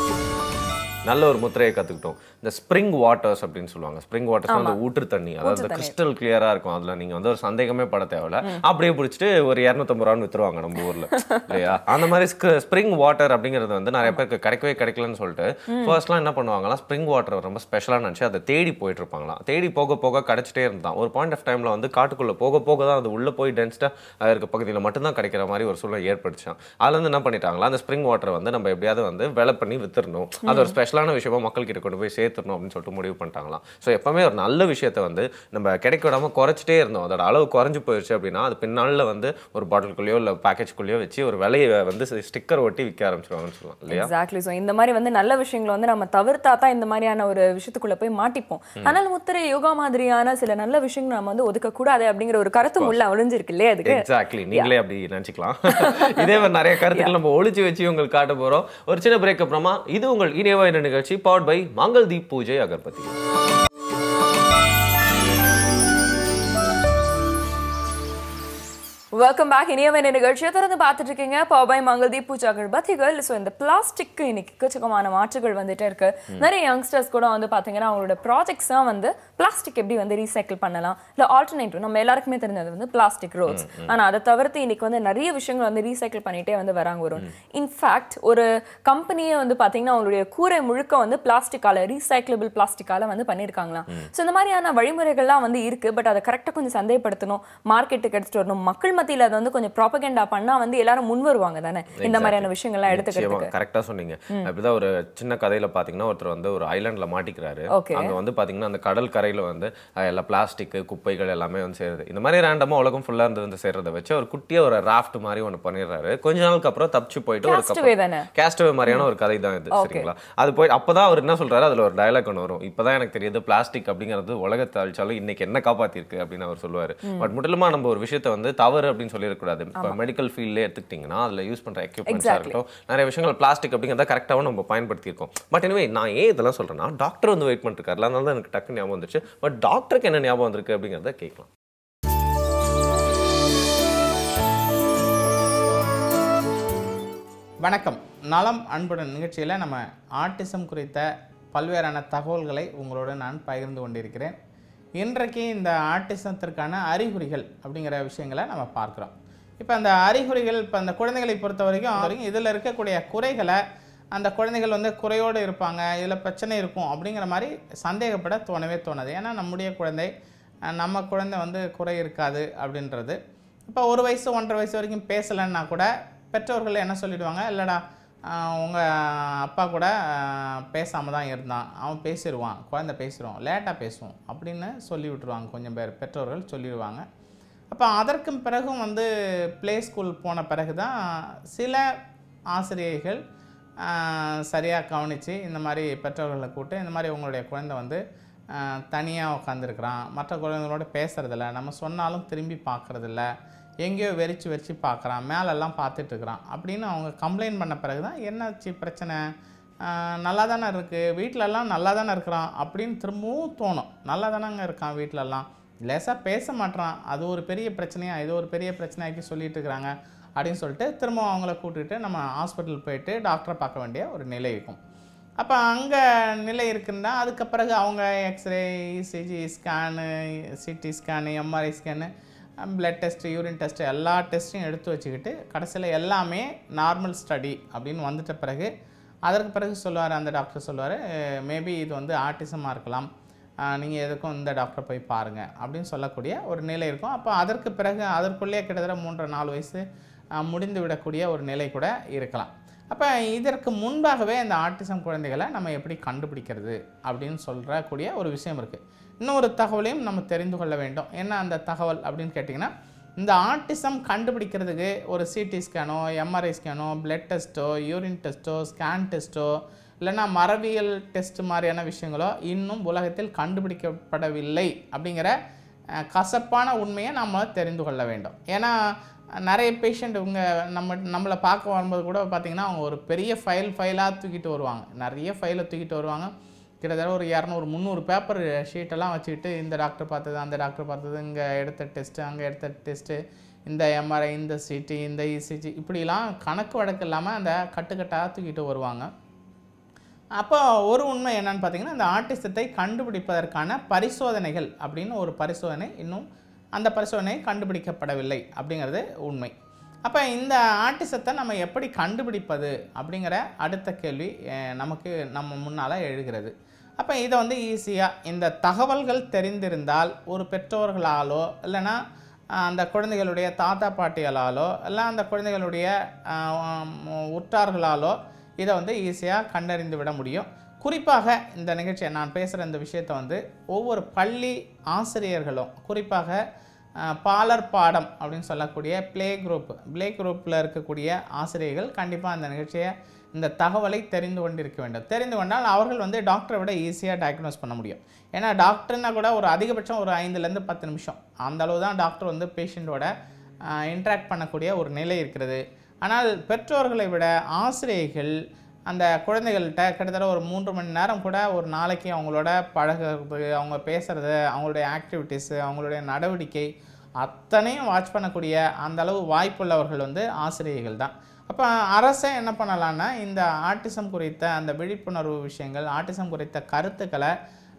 நல்ல ஒரு முத்திரையை கற்றுக்கிட்டோம் இந்த ஸ்ப்ரிங் வாட்டர்ஸ் அப்படின்னு சொல்லுவாங்க ஸ்ப்ரிங் வாட்டர்ஸ் அந்த ஊற்று தண்ணி அதாவது ஊற்று தண்ணி. கிறிஸ்டல் கிளியரா இருக்கும் அதுல நீங்க வந்து ஒரு சந்தேகமே பட தேவையில்ல அப்படியே பிடிச்சிட்டு ஒரு இரநூத்தம்பது ரூபான்னு வித்துருவாங்க நம்ம ஊர்ல இல்லையா அந்த மாதிரி ஸ்ப்ரிங் வாட்டர் அப்படிங்கிறது வந்து நிறைய பேருக்கு கிடைக்கவே கிடைக்கலன்னு சொல்லிட்டு ஃபர்ஸ்ட்லாம் என்ன பண்ணுவாங்கலாம் ஸ்ப்ரிங் வாட்டர் ரொம்ப ஸ்பெஷலாக நினச்சி அதை தேடி போயிட்டு இருப்பாங்களாம் தேடி போக போக கிடைச்சிட்டே இருந்தான் ஒரு பாயிண்ட் ஆஃப் டைம்ல வந்து காட்டுக்குள்ள போக போக தான் அது உள்ள போய் டென்ஸ்டாக இருக்க பகுதியில் மட்டும்தான் கிடைக்கிற மாதிரி ஒரு சூழ்நிலை ஏற்படுச்சான் அதுல இருந்து என்ன பண்ணிட்டாங்களா அந்த ஸ்ப்ரிங் வாட்டர் வந்து நம்ம எப்படியாவது வந்து வெலை பண்ணி வித்துறணும் அது ஒரு ஸ்பெஷலான விஷயமா மக்கள் கிட்ட கொண்டு போய் சேர்த்துடணும் அப்படின்னு சொல்லிட்டு முடிவு பண்ணிட்டாங்களாம் ஸோ எப்பவுமே ஒரு நல்ல விஷயத்தை வந்து நம்ம கிடைக்க விடாம குறைச்சிட்டே இருந்தோம் அதோட அளவு குறைஞ்சு போயிடுச்சு அப்படின்னா அது பின்னால வந்து ஒரு பாட்டிலுக்குள்ளேயோ இல்லை பேக்கேஜ்குள்ளேயோ வச்சு ஒரு விலையை வந்து ஸ்டிக்கர் ஒட்டி விற்க ஆரம்பிச்சிருவாங்கன்னு சொல்லலாம் இல்லையா எக்ஸாக்ட்லி ஸோ இந்த மாதிரி வந்து நல்ல விஷயங்களை வந்து நம்ம தவிர்த்தா தான் இந்த மாதிரியான ஒரு விஷயத்துக்குள்ள போய் மாட்டிப்போம் ஆனால் முத்திரை யோகா மாதிரியான சில நல்ல விஷயங்கள் நம்ம வந்து ஒதுக்க கூடாது அப்படிங்கிற ஒரு கருத்தும் உள்ள ஒளிஞ்சிருக்கு இல்லையா அதுக்கு எக்ஸாக்ட்லி நீங்களே அப்படி நினைச்சுக்கலாம் இதே மாதிரி நிறைய கருத்துக்கள் நம்ம ஒளிச்சு வச்சு உங்களுக்கு காட்ட போறோம் ஒரு சின்ன பிரேக் அப்புறமா இது உங்கள் இனியவா என்ற நிகழ்ச்சி பவர் பை மங்கள் தீப் பூஜை அகர்பத்தி வெல்கம் பேக் இனியவன் நிகழ்ச்சியை தொடர்ந்து பார்த்துட்டு இருக்கீங்க பவாய் மங்கள்தீப் பூஜா கர்ப்பத்திகள் ஸோ இந்த பிளாஸ்டிக்கு இன்னைக்கு எக்கச்சக்கமான மாற்றுகள் வந்துட்டே இருக்கு நிறைய யங்ஸ்டர்ஸ் கூட வந்து பார்த்தீங்கன்னா அவங்களோட ப்ராஜெக்ட்ஸ் தான் வந்து பிளாஸ்டிக் எப்படி வந்து ரீசைக்கிள் பண்ணலாம் இல்லை ஆல்டர்னேட்டிவ் நம்ம எல்லாருக்குமே தெரிஞ்சது வந்து பிளாஸ்டிக் ரோட்ஸ் ஆனால் அதை தவிர்த்து இன்னைக்கு வந்து நிறைய விஷயங்கள் வந்து ரீசைக்கிள் பண்ணிட்டே வந்து வராங்க வரும் இன்ஃபேக்ட் ஒரு கம்பெனியே வந்து பார்த்தீங்கன்னா அவங்களுடைய கூரை முழுக்க வந்து பிளாஸ்டிக்கால ரீசைக்கிளபிள் பிளாஸ்டிக்கால வந்து பண்ணியிருக்காங்களாம் ஸோ இந்த மாதிரியான வழிமுறைகள்லாம் வந்து இருக்கு பட் அதை கரெக்டாக கொஞ்சம் சந்தைப்படுத்தணும் மார்க்கெட்டுக்கு எடுத்துட்டு வரணும் மக்கள் மத்தியில் அதை வந்து கொஞ்சம் ப்ராபகேண்டா பண்ணா வந்து எல்லாரும் முன் வருவாங்க தானே இந்த மாதிரியான விஷயங்கள்லாம் எடுத்துக்கிறதுக்கு கரெக்டா சொன்னீங்க அப்படிதான் ஒரு சின்ன கதையில பாத்தீங்கன்னா ஒருத்தர் வந்து ஒரு ஐலாண்ட்ல மாட்டிக்கிறாரு Okay. அங்க வந்து பாத்தீங்கன்னா அந்த கடல் கரையில வந்து அஹ், எல்லா பிளாஸ்டிக் குப்பைகள் எல்லாமே வந்து சேருது இந்த மாதிரி ரேண்டமா உலகம் ஃபுல்லா இருந்து வந்து சேர்றத வச்சு ஒரு குட்டியா ஒரு ராஃப்ட் மாதிரி ஒண்ணு பண்ணிடுறாரு கொஞ்ச நாளுக்கு அப்புறம் தப்பிச்சு போயிட்டு ஒரு Castaway தானே? கேஸ்டவே மாதிரியான ஒரு கதை தான் இது Okay. சரிங்களா அது போய் அப்பதான் அவர் என்ன சொல்றாரு அதுல ஒரு டயலாக் ஒன்று வரும் இப்பதான் எனக்கு தெரியுது பிளாஸ்டிக் அப்படிங்கிறது உலகத்தை அழிச்சாலும் இன்னைக்கு என்ன காப்பாத்திருக்கு அப்படின்னு அவர் சொல்லுவாரு பட் முற்றிலுமா நம்ம ஒரு விஷயத்தை வந்து தவறு அப்படின்னு சொல்லிடக்கூடாது இப்போ மெடிக்கல் ஃபீல்ட்ல எடுத்துக்கிட்டிங்கன்னா அதுல யூஸ் பண்ற எக்யூப்மெண்ட்ஸாக Exactly. இருக்கட்டும் நிறைய விஷயங்கள் பிளாஸ்டிக் அப்படிங்கிறத கரெக்டாகவும் நம்ம பயன்படுத்தியிருக்கோம் பட் எனவே நான் ஏன் இதெல்லாம் சொல்றேன்னா டாக்டர் வந்து வெயிட் பண்ணிருக்காருல அதனால தான் எனக்கு டக்கு ஞாபகம் வந்துச்சு பட் டாக்டருக்கு என்ன ஞாபகம் வந்திருக்கு அப்படிங்கிறத கேட்கலாம் வணக்கம் நலம் அன்புடன் நிகழ்ச்சியில் நம்ம ஆட்டிசம் குறித்த பல்வேறான தகவல்களை உங்களோடு நான் பகிர்ந்து கொண்டிருக்கிறேன் இன்றைக்கு இந்த ஆட்டிசத்திற்கான அறிகுறிகள் அப்படிங்கிற விஷயங்களை நம்ம பார்க்குறோம் இப்போ அந்த அறிகுறிகள் இப்போ அந்த குழந்தைகளை பொறுத்த வரைக்கும் வரைக்கும் இதில் இருக்கக்கூடிய குறைகளை அந்த குழந்தைகள் வந்து குறையோடு இருப்பாங்க இதில் பிரச்சனை இருக்கும் அப்படிங்கிற மாதிரி சந்தேகப்பட தோணவே தோணாது ஏன்னா நம்முடைய குழந்தை அஹ், நம்ம குழந்தை வந்து குறை இருக்காது அப்படின்றது இப்போ ஒரு வயசு ஒன்றரை வயசு வரைக்கும் பேசலைன்னா கூட பெற்றோர்கள் என்ன சொல்லிடுவாங்க இல்லைடா உங்கள் அப்பா கூட பேசாமல் தான் இருந்தான் அவன் பேசிடுவான் குழந்தை பேசிடுவான் லேட்டாக பேசுவோம் அப்படின்னு சொல்லி விட்டுருவாங்க கொஞ்சம் பேர் பெற்றோர்கள் சொல்லிடுவாங்க அப்போ அதற்கும் பிறகும் வந்து ப்ளே ஸ்கூல் போன பிறகு தான் சில ஆசிரியர்கள் சரியாக கவனித்து இந்த மாதிரி பெற்றோர்களை கூப்பிட்டு இந்த மாதிரி உங்களுடைய குழந்தை வந்து தனியாக உட்காந்துருக்குறான் மற்ற குழந்தைகளோட பேசுகிறதில்ல நம்ம சொன்னாலும் திரும்பி பார்க்குறதில்ல எங்கேயோ வெறிச்சு வெறிச்சு பார்க்குறான் மேலெல்லாம் பார்த்துட்ருக்குறான் அப்படின்னு அவங்க கம்ப்ளைண்ட் பண்ண பிறகு தான் என்னாச்சு பிரச்சனை ஆஹ் நல்லா தானே இருக்குது வீட்டிலலாம் நல்லா தானே இருக்கிறான் அப்படின்னு திரும்பவும் தோணும் நல்லா தானேங்க இருக்கான் வீட்டிலலாம் லேசாக பேச மாட்றான் அது ஒரு பெரிய பிரச்சனையாக இது ஒரு பெரிய பிரச்சனையாக்கி சொல்லிட்டு இருக்கிறாங்க அப்படின்னு சொல்லிட்டு திரும்ப அவங்கள கூட்டிகிட்டு நம்ம ஹாஸ்பிட்டல் போயிட்டு டாக்டரை பார்க்க வேண்டிய ஒரு நிலை இருக்கும் அப்போ அங்கே நிலை இருக்குன்னா அதுக்கு பிறகு அவங்க x-ray ECG scan CT scan MRI scan blood test urine test எல்லா டெஸ்ட்டையும் எடுத்து வச்சுக்கிட்டு கடைசியில் எல்லாமே நார்மல் ஸ்டடி அப்படின்னு வந்துட்ட பிறகு அதற்கு பிறகு சொல்லுவார் அந்த டாக்டர் சொல்லுவார் மேபி இது வந்து ஆட்டிசமாக இருக்கலாம் நீங்கள் எதுக்கும் இந்த டாக்டர் போய் பாருங்கள் அப்படின்னு சொல்லக்கூடிய ஒரு நிலை இருக்கும் அப்போ அதற்கு பிறகு அதற்குள்ளேயே கிட்டத்தட்ட மூன்றரை நாலு வயசு ஆஹ், முடிந்து விடக்கூடிய ஒரு நிலை கூட இருக்கலாம் அப்போ இதற்கு முன்பாகவே இந்த ஆட்டிசம் குழந்தைகளை நம்ம எப்படி கண்டுபிடிக்கிறது அப்படின்னு சொல்கிறக்கூடிய ஒரு விஷயம் இருக்குது இன்னொரு தகவலையும் நம்ம தெரிந்து கொள்ள வேண்டும் என்ன அந்த தகவல் அப்படின்னு கேட்டிங்கன்னா இந்த ஆட்டிசம் கண்டுபிடிக்கிறதுக்கு ஒரு சிடி ஸ்கேனோ எம்ஆர்ஐ ஸ்கேனோ பிளட் டெஸ்ட்டோ யூரின் டெஸ்ட்டோ ஸ்கேன் டெஸ்ட்டோ இல்லைன்னா மரபியல் டெஸ்ட் மாதிரியான விஷயங்களோ இன்னும் உலகத்தில் கண்டுபிடிக்கப்படவில்லை அப்படிங்கிற அஹ், கசப்பான உண்மையை நம்ம தெரிந்து கொள்ள வேண்டும் ஏன்னா நிறைய பேஷண்ட் இவங்க நம்ம நம்மளை பார்க்க வரும்போது கூட பார்த்திங்கன்னா அவங்க ஒரு பெரிய ஃபைல் ஃபைலாக தூக்கிட்டு வருவாங்க நிறைய ஃபைலை தூக்கிட்டு வருவாங்க கிட்டத்தட்ட ஒரு இரநூறு முந்நூறு பேப்பர் ஷீட்டெல்லாம் வச்சுக்கிட்டு இந்த டாக்டர் பார்த்தது அந்த டாக்டர் பார்த்தது இங்கே எடுத்த டெஸ்ட்டு அங்கே எடுத்த டெஸ்ட்டு இந்த எம்ஆர்ஐ இந்த சிடி இந்த இசிஜி இப்படிலாம் கணக்கு வழக்கு இல்லாமல் அந்த கட்டுக்கட்டாக தூக்கிட்டு வருவாங்க அப்போ ஒரு உண்மை என்னன்னு பார்த்தீங்கன்னா இந்த ஆட்டிசத்தை கண்டுபிடிப்பதற்கான பரிசோதனைகள் அப்படின்னு ஒரு பரிசோதனை இன்னும் அந்த பரிசோதனை கண்டுபிடிக்கப்படவில்லை அப்படிங்கிறது உண்மை அப்போ இந்த ஆட்டிசத்தை நம்ம எப்படி கண்டுபிடிப்பது அப்படிங்கிற அடுத்த கேள்வி அஹ், நமக்கு நம்ம முன்னால் எழுகிறது அப்போ இதை வந்து ஈஸியாக இந்த தகவல்கள் தெரிந்திருந்தால் ஒரு பெற்றோர்களாலோ இல்லைன்னா ஆஹ், அந்த குழந்தைகளுடைய தாத்தா பாட்டிகளாலோ இல்லை அந்த குழந்தைகளுடைய ஆஹ், உம், உற்றார்களாலோ இதை வந்து ஈஸியாக கண்டறிந்து விட முடியும் குறிப்பாக இந்த நிகழ்ச்சியை நான் பேசுகிற இந்த விஷயத்தை வந்து ஒவ்வொரு பள்ளி ஆசிரியர்களும் குறிப்பாக அஹ், பாலர் பாடம் அப்படின்னு சொல்லக்கூடிய ப்ளே குரூப் ப்ளே குரூப்பில் இருக்கக்கூடிய ஆசிரியர்கள் கண்டிப்பாக அந்த நிகழ்ச்சியை இந்த தகவலை தெரிந்து கொண்டிருக்க வேண்டும் தெரிந்து கொண்டால் அவர்கள் வந்து டாக்டரை விட ஈஸியாக டயக்னோஸ் பண்ண முடியும் ஏன்னா டாக்டர்னா கூட ஒரு அதிகபட்சம் ஒரு ஐந்துலேருந்து பத்து நிமிஷம் அந்த அளவு தான் டாக்டர் வந்து பேஷண்ட்டோட இன்ட்ராக்ட் பண்ணக்கூடிய ஒரு நிலை இருக்கிறது ஆனால் பெற்றோர்களை விட ஆசிரியர்கள் அந்த குழந்தைகள்கிட்ட கிட்டத்தட்ட ஒரு மூன்று மணி நேரம் கூட ஒரு நாளைக்கு அவங்களோட பழகுறது அவங்க பேசுகிறது அவங்களுடைய ஆக்டிவிட்டீஸு அவங்களுடைய நடவடிக்கை அத்தனையும் வாட்ச் பண்ணக்கூடிய அந்த அளவு வாய்ப்புள்ளவர்கள் வந்து ஆசிரியர்கள் தான் அப்போ அரசே என்ன பண்ணலான்னா இந்த ஆட்டிசம் குறித்த அந்த விழிப்புணர்வு விஷயங்கள் ஆட்டிசம் குறித்த கருத்துக்களை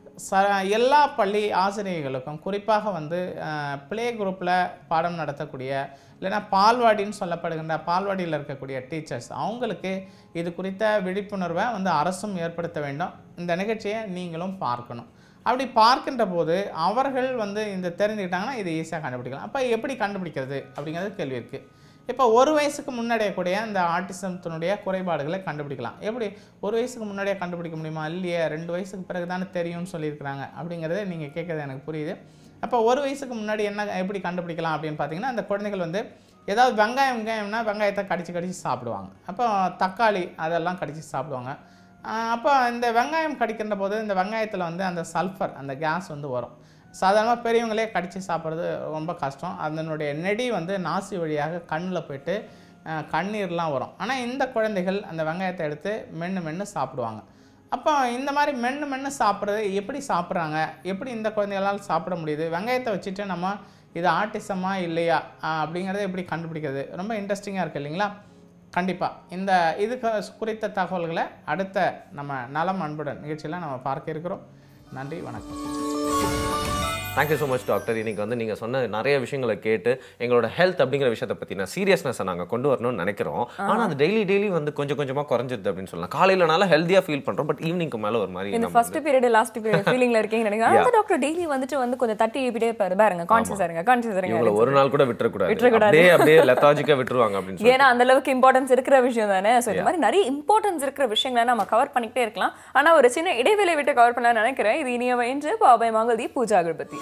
ச எல்லா பள்ளி ஆசிரியர்களுக்கும் குறிப்பாக வந்து ப்ளே குரூப்பில் பாடம் நடத்தக்கூடிய இல்லைன்னா பால்வாடின்னு சொல்லப்படுகின்ற பால்வாடியில் இருக்கக்கூடிய டீச்சர்ஸ் அவங்களுக்கு இது குறித்த விழிப்புணர்வை வந்து அரசும் ஏற்படுத்த வேண்டும் இந்த நிகழ்ச்சியை நீங்களும் பார்க்கணும் அப்படி பார்க்கின்ற போது அவர்கள் வந்து இந்த தெரிஞ்சுக்கிட்டாங்கன்னா இது ஈஸியாக கண்டுபிடிக்கலாம் அப்போ எப்படி கண்டுபிடிக்கிறது அப்படிங்கிறது கேள்வி இருக்குது இப்போ ஒரு வயசுக்கு முன்னாடியக்கூடிய இந்த ஆட்டிசத்தினுடைய குறைபாடுகளை கண்டுபிடிக்கலாம் எப்படி ஒரு வயசுக்கு முன்னாடியே கண்டுபிடிக்க முடியுமா இல்லையே ரெண்டு வயசுக்கு பிறகு தானே தெரியும்னு சொல்லியிருக்கிறாங்க அப்படிங்கிறத நீங்கள் கேட்குறது எனக்கு புரியுது அப்போ ஒரு வயசுக்கு முன்னாடி என்ன எப்படி கண்டுபிடிக்கலாம் அப்படின்னு பார்த்தீங்கன்னா அந்த குழந்தைகள் வந்து ஏதாவது வெங்காயம் வெங்காயம்னா வெங்காயத்தை கடிச்சு கடிச்சு சாப்பிடுவாங்க அப்போ தக்காளி அதெல்லாம் கடிச்சு சாப்பிடுவாங்க ஆஹ் அப்போ இந்த வெங்காயம் கடிக்கின்ற போது இந்த வெங்காயத்தில் வந்து அந்த சல்ஃபர் அந்த கேஸ் வந்து வரும் சாதாரணமாக பெரியவங்களே கடித்து சாப்பிட்றது ரொம்ப கஷ்டம் அதனுடைய நெடி வந்து நாசி வழியாக கண்ணில் போயிட்டு ஆஹ் கண்ணீர்லாம் வரும் ஆனால் இந்த குழந்தைகள் அந்த வெங்காயத்தை எடுத்து மென்று மென்று சாப்பிடுவாங்க அப்போ இந்த மாதிரி மென்று மென்று சாப்பிட்றது எப்படி சாப்பிட்றாங்க எப்படி இந்த குழந்தைகளால் சாப்பிட முடியுது வெங்காயத்தை வச்சுட்டு நம்ம இது ஆட்டிசமா இல்லையா ஆஹ் அப்படிங்கிறத எப்படி கண்டுபிடிக்கிறது ரொம்ப இன்ட்ரெஸ்டிங்காக இருக்குது இல்லைங்களா கண்டிப்பாக இந்த இது க- குறித்த தகவல்களை அடுத்த நம்ம நலம் அன்புடன் நிகழ்ச்சியில் நம்ம பார்க்க இருக்கிறோம் நன்றி வணக்கம் தேங்க்யூ ஸோ மச் டாக்டர் இன்னைக்கு வந்து நீங்கள் சொன்ன நிறைய விஷயங்களை கேட்டு எங்களோட ஹெல்த் அப்படிங்கிற விஷயத்தை பற்றின சீரியஸ்னஸை நாங்கள் கொண்டு வரணும்னு நினைக்கிறோம் ஆனால் அது டெய்லி டெய்லி வந்து கொஞ்சம் கொஞ்சமாக குறைஞ்சிருது அப்படின்னு சொல்லலாம் காலையில நல்லா ஹெல்த்தியாக ஃபீல் பண்ணுறோம் பட் ஈவினிங்க்கு மேலே ஒரு மாதிரி இந்த நம்ம ஃபர்ஸ்ட் பீரியட் லாஸ்ட் பீரியட் ஃபீலிங்ல இருக்கீங்கன்னு நினைக்கிறேன் அந்த டாக்டர் டெய்லி வந்துட்டு வந்து கொஞ்சம் தட்டி இப்படியே பாரு பாருங்க கான்சியஸ் இருங்க கான்சியஸ் இருங்க இவங்களை ஒரு நாள் கூட விட்டுறக்கூடாது விட்டுறக்கூடாது. அப்படியே அப்படியே லெத்தாஜிக்காக விட்டுருவாங்க அப்படின்னு சொல்லி ஏன்னா அந்த அளவுக்கு இம்பார்ட்டன்ஸ் இருக்கிற விஷயம் தானே ஸோ இந்த மாதிரி நிறைய இம்பார்ட்டன்ஸ் இருக்கிற விஷயங்களை நம்ம கவர் பண்ணிக்கிட்டே இருக்கலாம் ஆனா ஒரு சின்ன இடைவேளை விட்டு கவர் பண்ணலாம்னு நினைக்கிறேன் இது இனிய வயின்று பாபாய் மங்கள்தி பூஜா அகர்பத்தி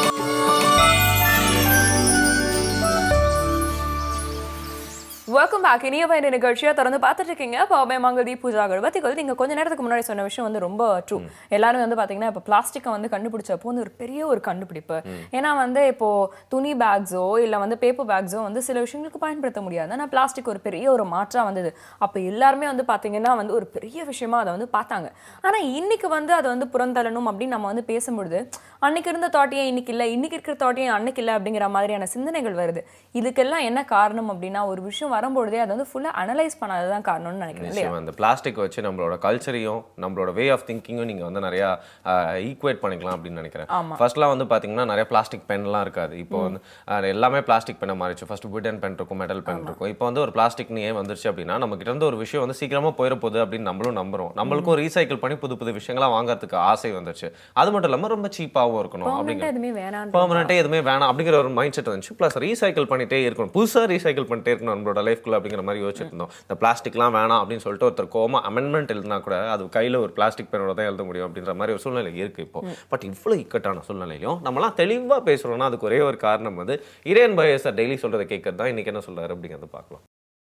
வெல்கம் பேக் இனிய வயது நிகழ்ச்சியை தொடர்ந்து பார்த்துட்டு இருக்கீங்க பாபாய் மங்கள்தி பூஜா அகர்பத்திகள் நீங்க கொஞ்ச நேரத்துக்கு முன்னாடி சொன்ன விஷயம் வந்து ரொம்ப ட்ரூ எல்லாரும் வந்து பாத்தீங்கன்னா இப்போ பிளாஸ்டிக்கை வந்து கண்டுபிடிச்சப்போ வந்து ஒரு பெரிய ஒரு கண்டுபிடிப்பு ஏன்னா வந்து இப்போ துணி பேக்ஸோ இல்ல வந்து பேப்பர் பேக்ஸோ வந்து சில விஷயங்களுக்கு பயன்படுத்த முடியாது ஆனா பிளாஸ்டிக் ஒரு பெரிய ஒரு மாற்றா வந்தது அப்போ எல்லாருமே வந்து பாத்தீங்கன்னா வந்து ஒரு பெரிய விஷயமா அதை வந்து பார்த்தாங்க ஆனா இன்னைக்கு வந்து அதை வந்து புறந்தள்ளணும் அப்படின்னு நம்ம வந்து பேசும்பொழுது அன்னைக்கு இருந்த தாட்டியே இன்னைக்கு இல்லை இன்னைக்கு இருக்கிற தாட்டியே அன்னைக்கு இல்லை அப்படிங்கிற மாதிரியான சிந்தனைகள் வருது இதுக்கெல்லாம் என்ன காரணம் அப்படின்னா ஒரு விஷயம் வரும்பொழுதே அதை வந்து ஃபுல்லா அனலைஸ் பண்ணாததான் காரணம்னு நினைக்கிறேன் இல்லையா நிச்சயமா இந்த பிளாஸ்டிக் வச்சு நம்மளோட கல்ச்சரையும் நம்மளோட வே ஆஃப் திங்கிங்கும் நீங்க வந்து நிறைய ஈக்குவேட் பண்ணிக்கலாம் அப்படின்னு நினைக்கிறேன் ஃபர்ஸ்ட்லாம் வந்து பாத்தீங்கன்னா நிறைய பிளாஸ்டிக் பென்லாம் இருக்காது இப்போ வந்து அஹ், எல்லாமே பிளாஸ்டிக் பெண்ணை மாறிச்சு ஃபர்ஸ்ட் வுடன் பென் இருக்கும் மெட்டல் பென் இருக்கும் இப்போ வந்து ஒரு பிளாஸ்டிக்னு ஏன் வந்துருச்சு அப்படின்னா நம்ம கிட்ட இருந்து ஒரு விஷயம் வந்து சீக்கிரமா போயிட போகுது அப்படின்னு நம்மளும் நம்புறோம் நம்மளுக்கும் ரீசைக்கிள் பண்ணி புது புது விஷயங்களா வாங்குறதுக்கு ஆசை வந்துருச்சு அது மட்டும் இல்லாம ரொம்ப சீப்பாவும் இருக்கணும் Permanent-ஆ அப்படிங்கிற எதுவுமே வேணாம் பெர்மனெண்ட்டே எதுவுமே வேணாம் அப்படிங்கிற ஒரு மைண்ட் செட் வந்துச்சு ப்ளஸ் ரீசைக்கிள் பண்ணிட்டே இருக்கணும் புதுசாக ரீசைக்கிள் பண்ணிட்டே இருக்கணும் நம்மளோட லைஃப்குள்ள அப்படிங்கிற மாதிரி யோசிச்சுட்டு இருந்தோம் இந்த பிளாஸ்டிக்லாம் வேணாம் அப்படின்னு சொல்லிட்டு ஒருத்தர் கோமா அமெண்ட்மெண்ட் எழுதினா கூட அது கையில் ஒரு பிளாஸ்டிக் பெனோட தான் எழுத முடியும் அப்படின்ற மாதிரி ஒரு சூழ்நிலை இருக்கு இப்போ பட் இவ்வளோ இக்கட்டான சூழ்நிலையிலும் நம்மலாம் தெளிவாக பேசுறோம்னா அதுக்கு ஒரே ஒரு காரணம் வந்து இறையன் பயசர் டெய்லி சொல்றதை கேட்கறது தான் இன்னைக்கு என்ன சொல்றாரு அப்படிங்கிறத பார்க்கலாம்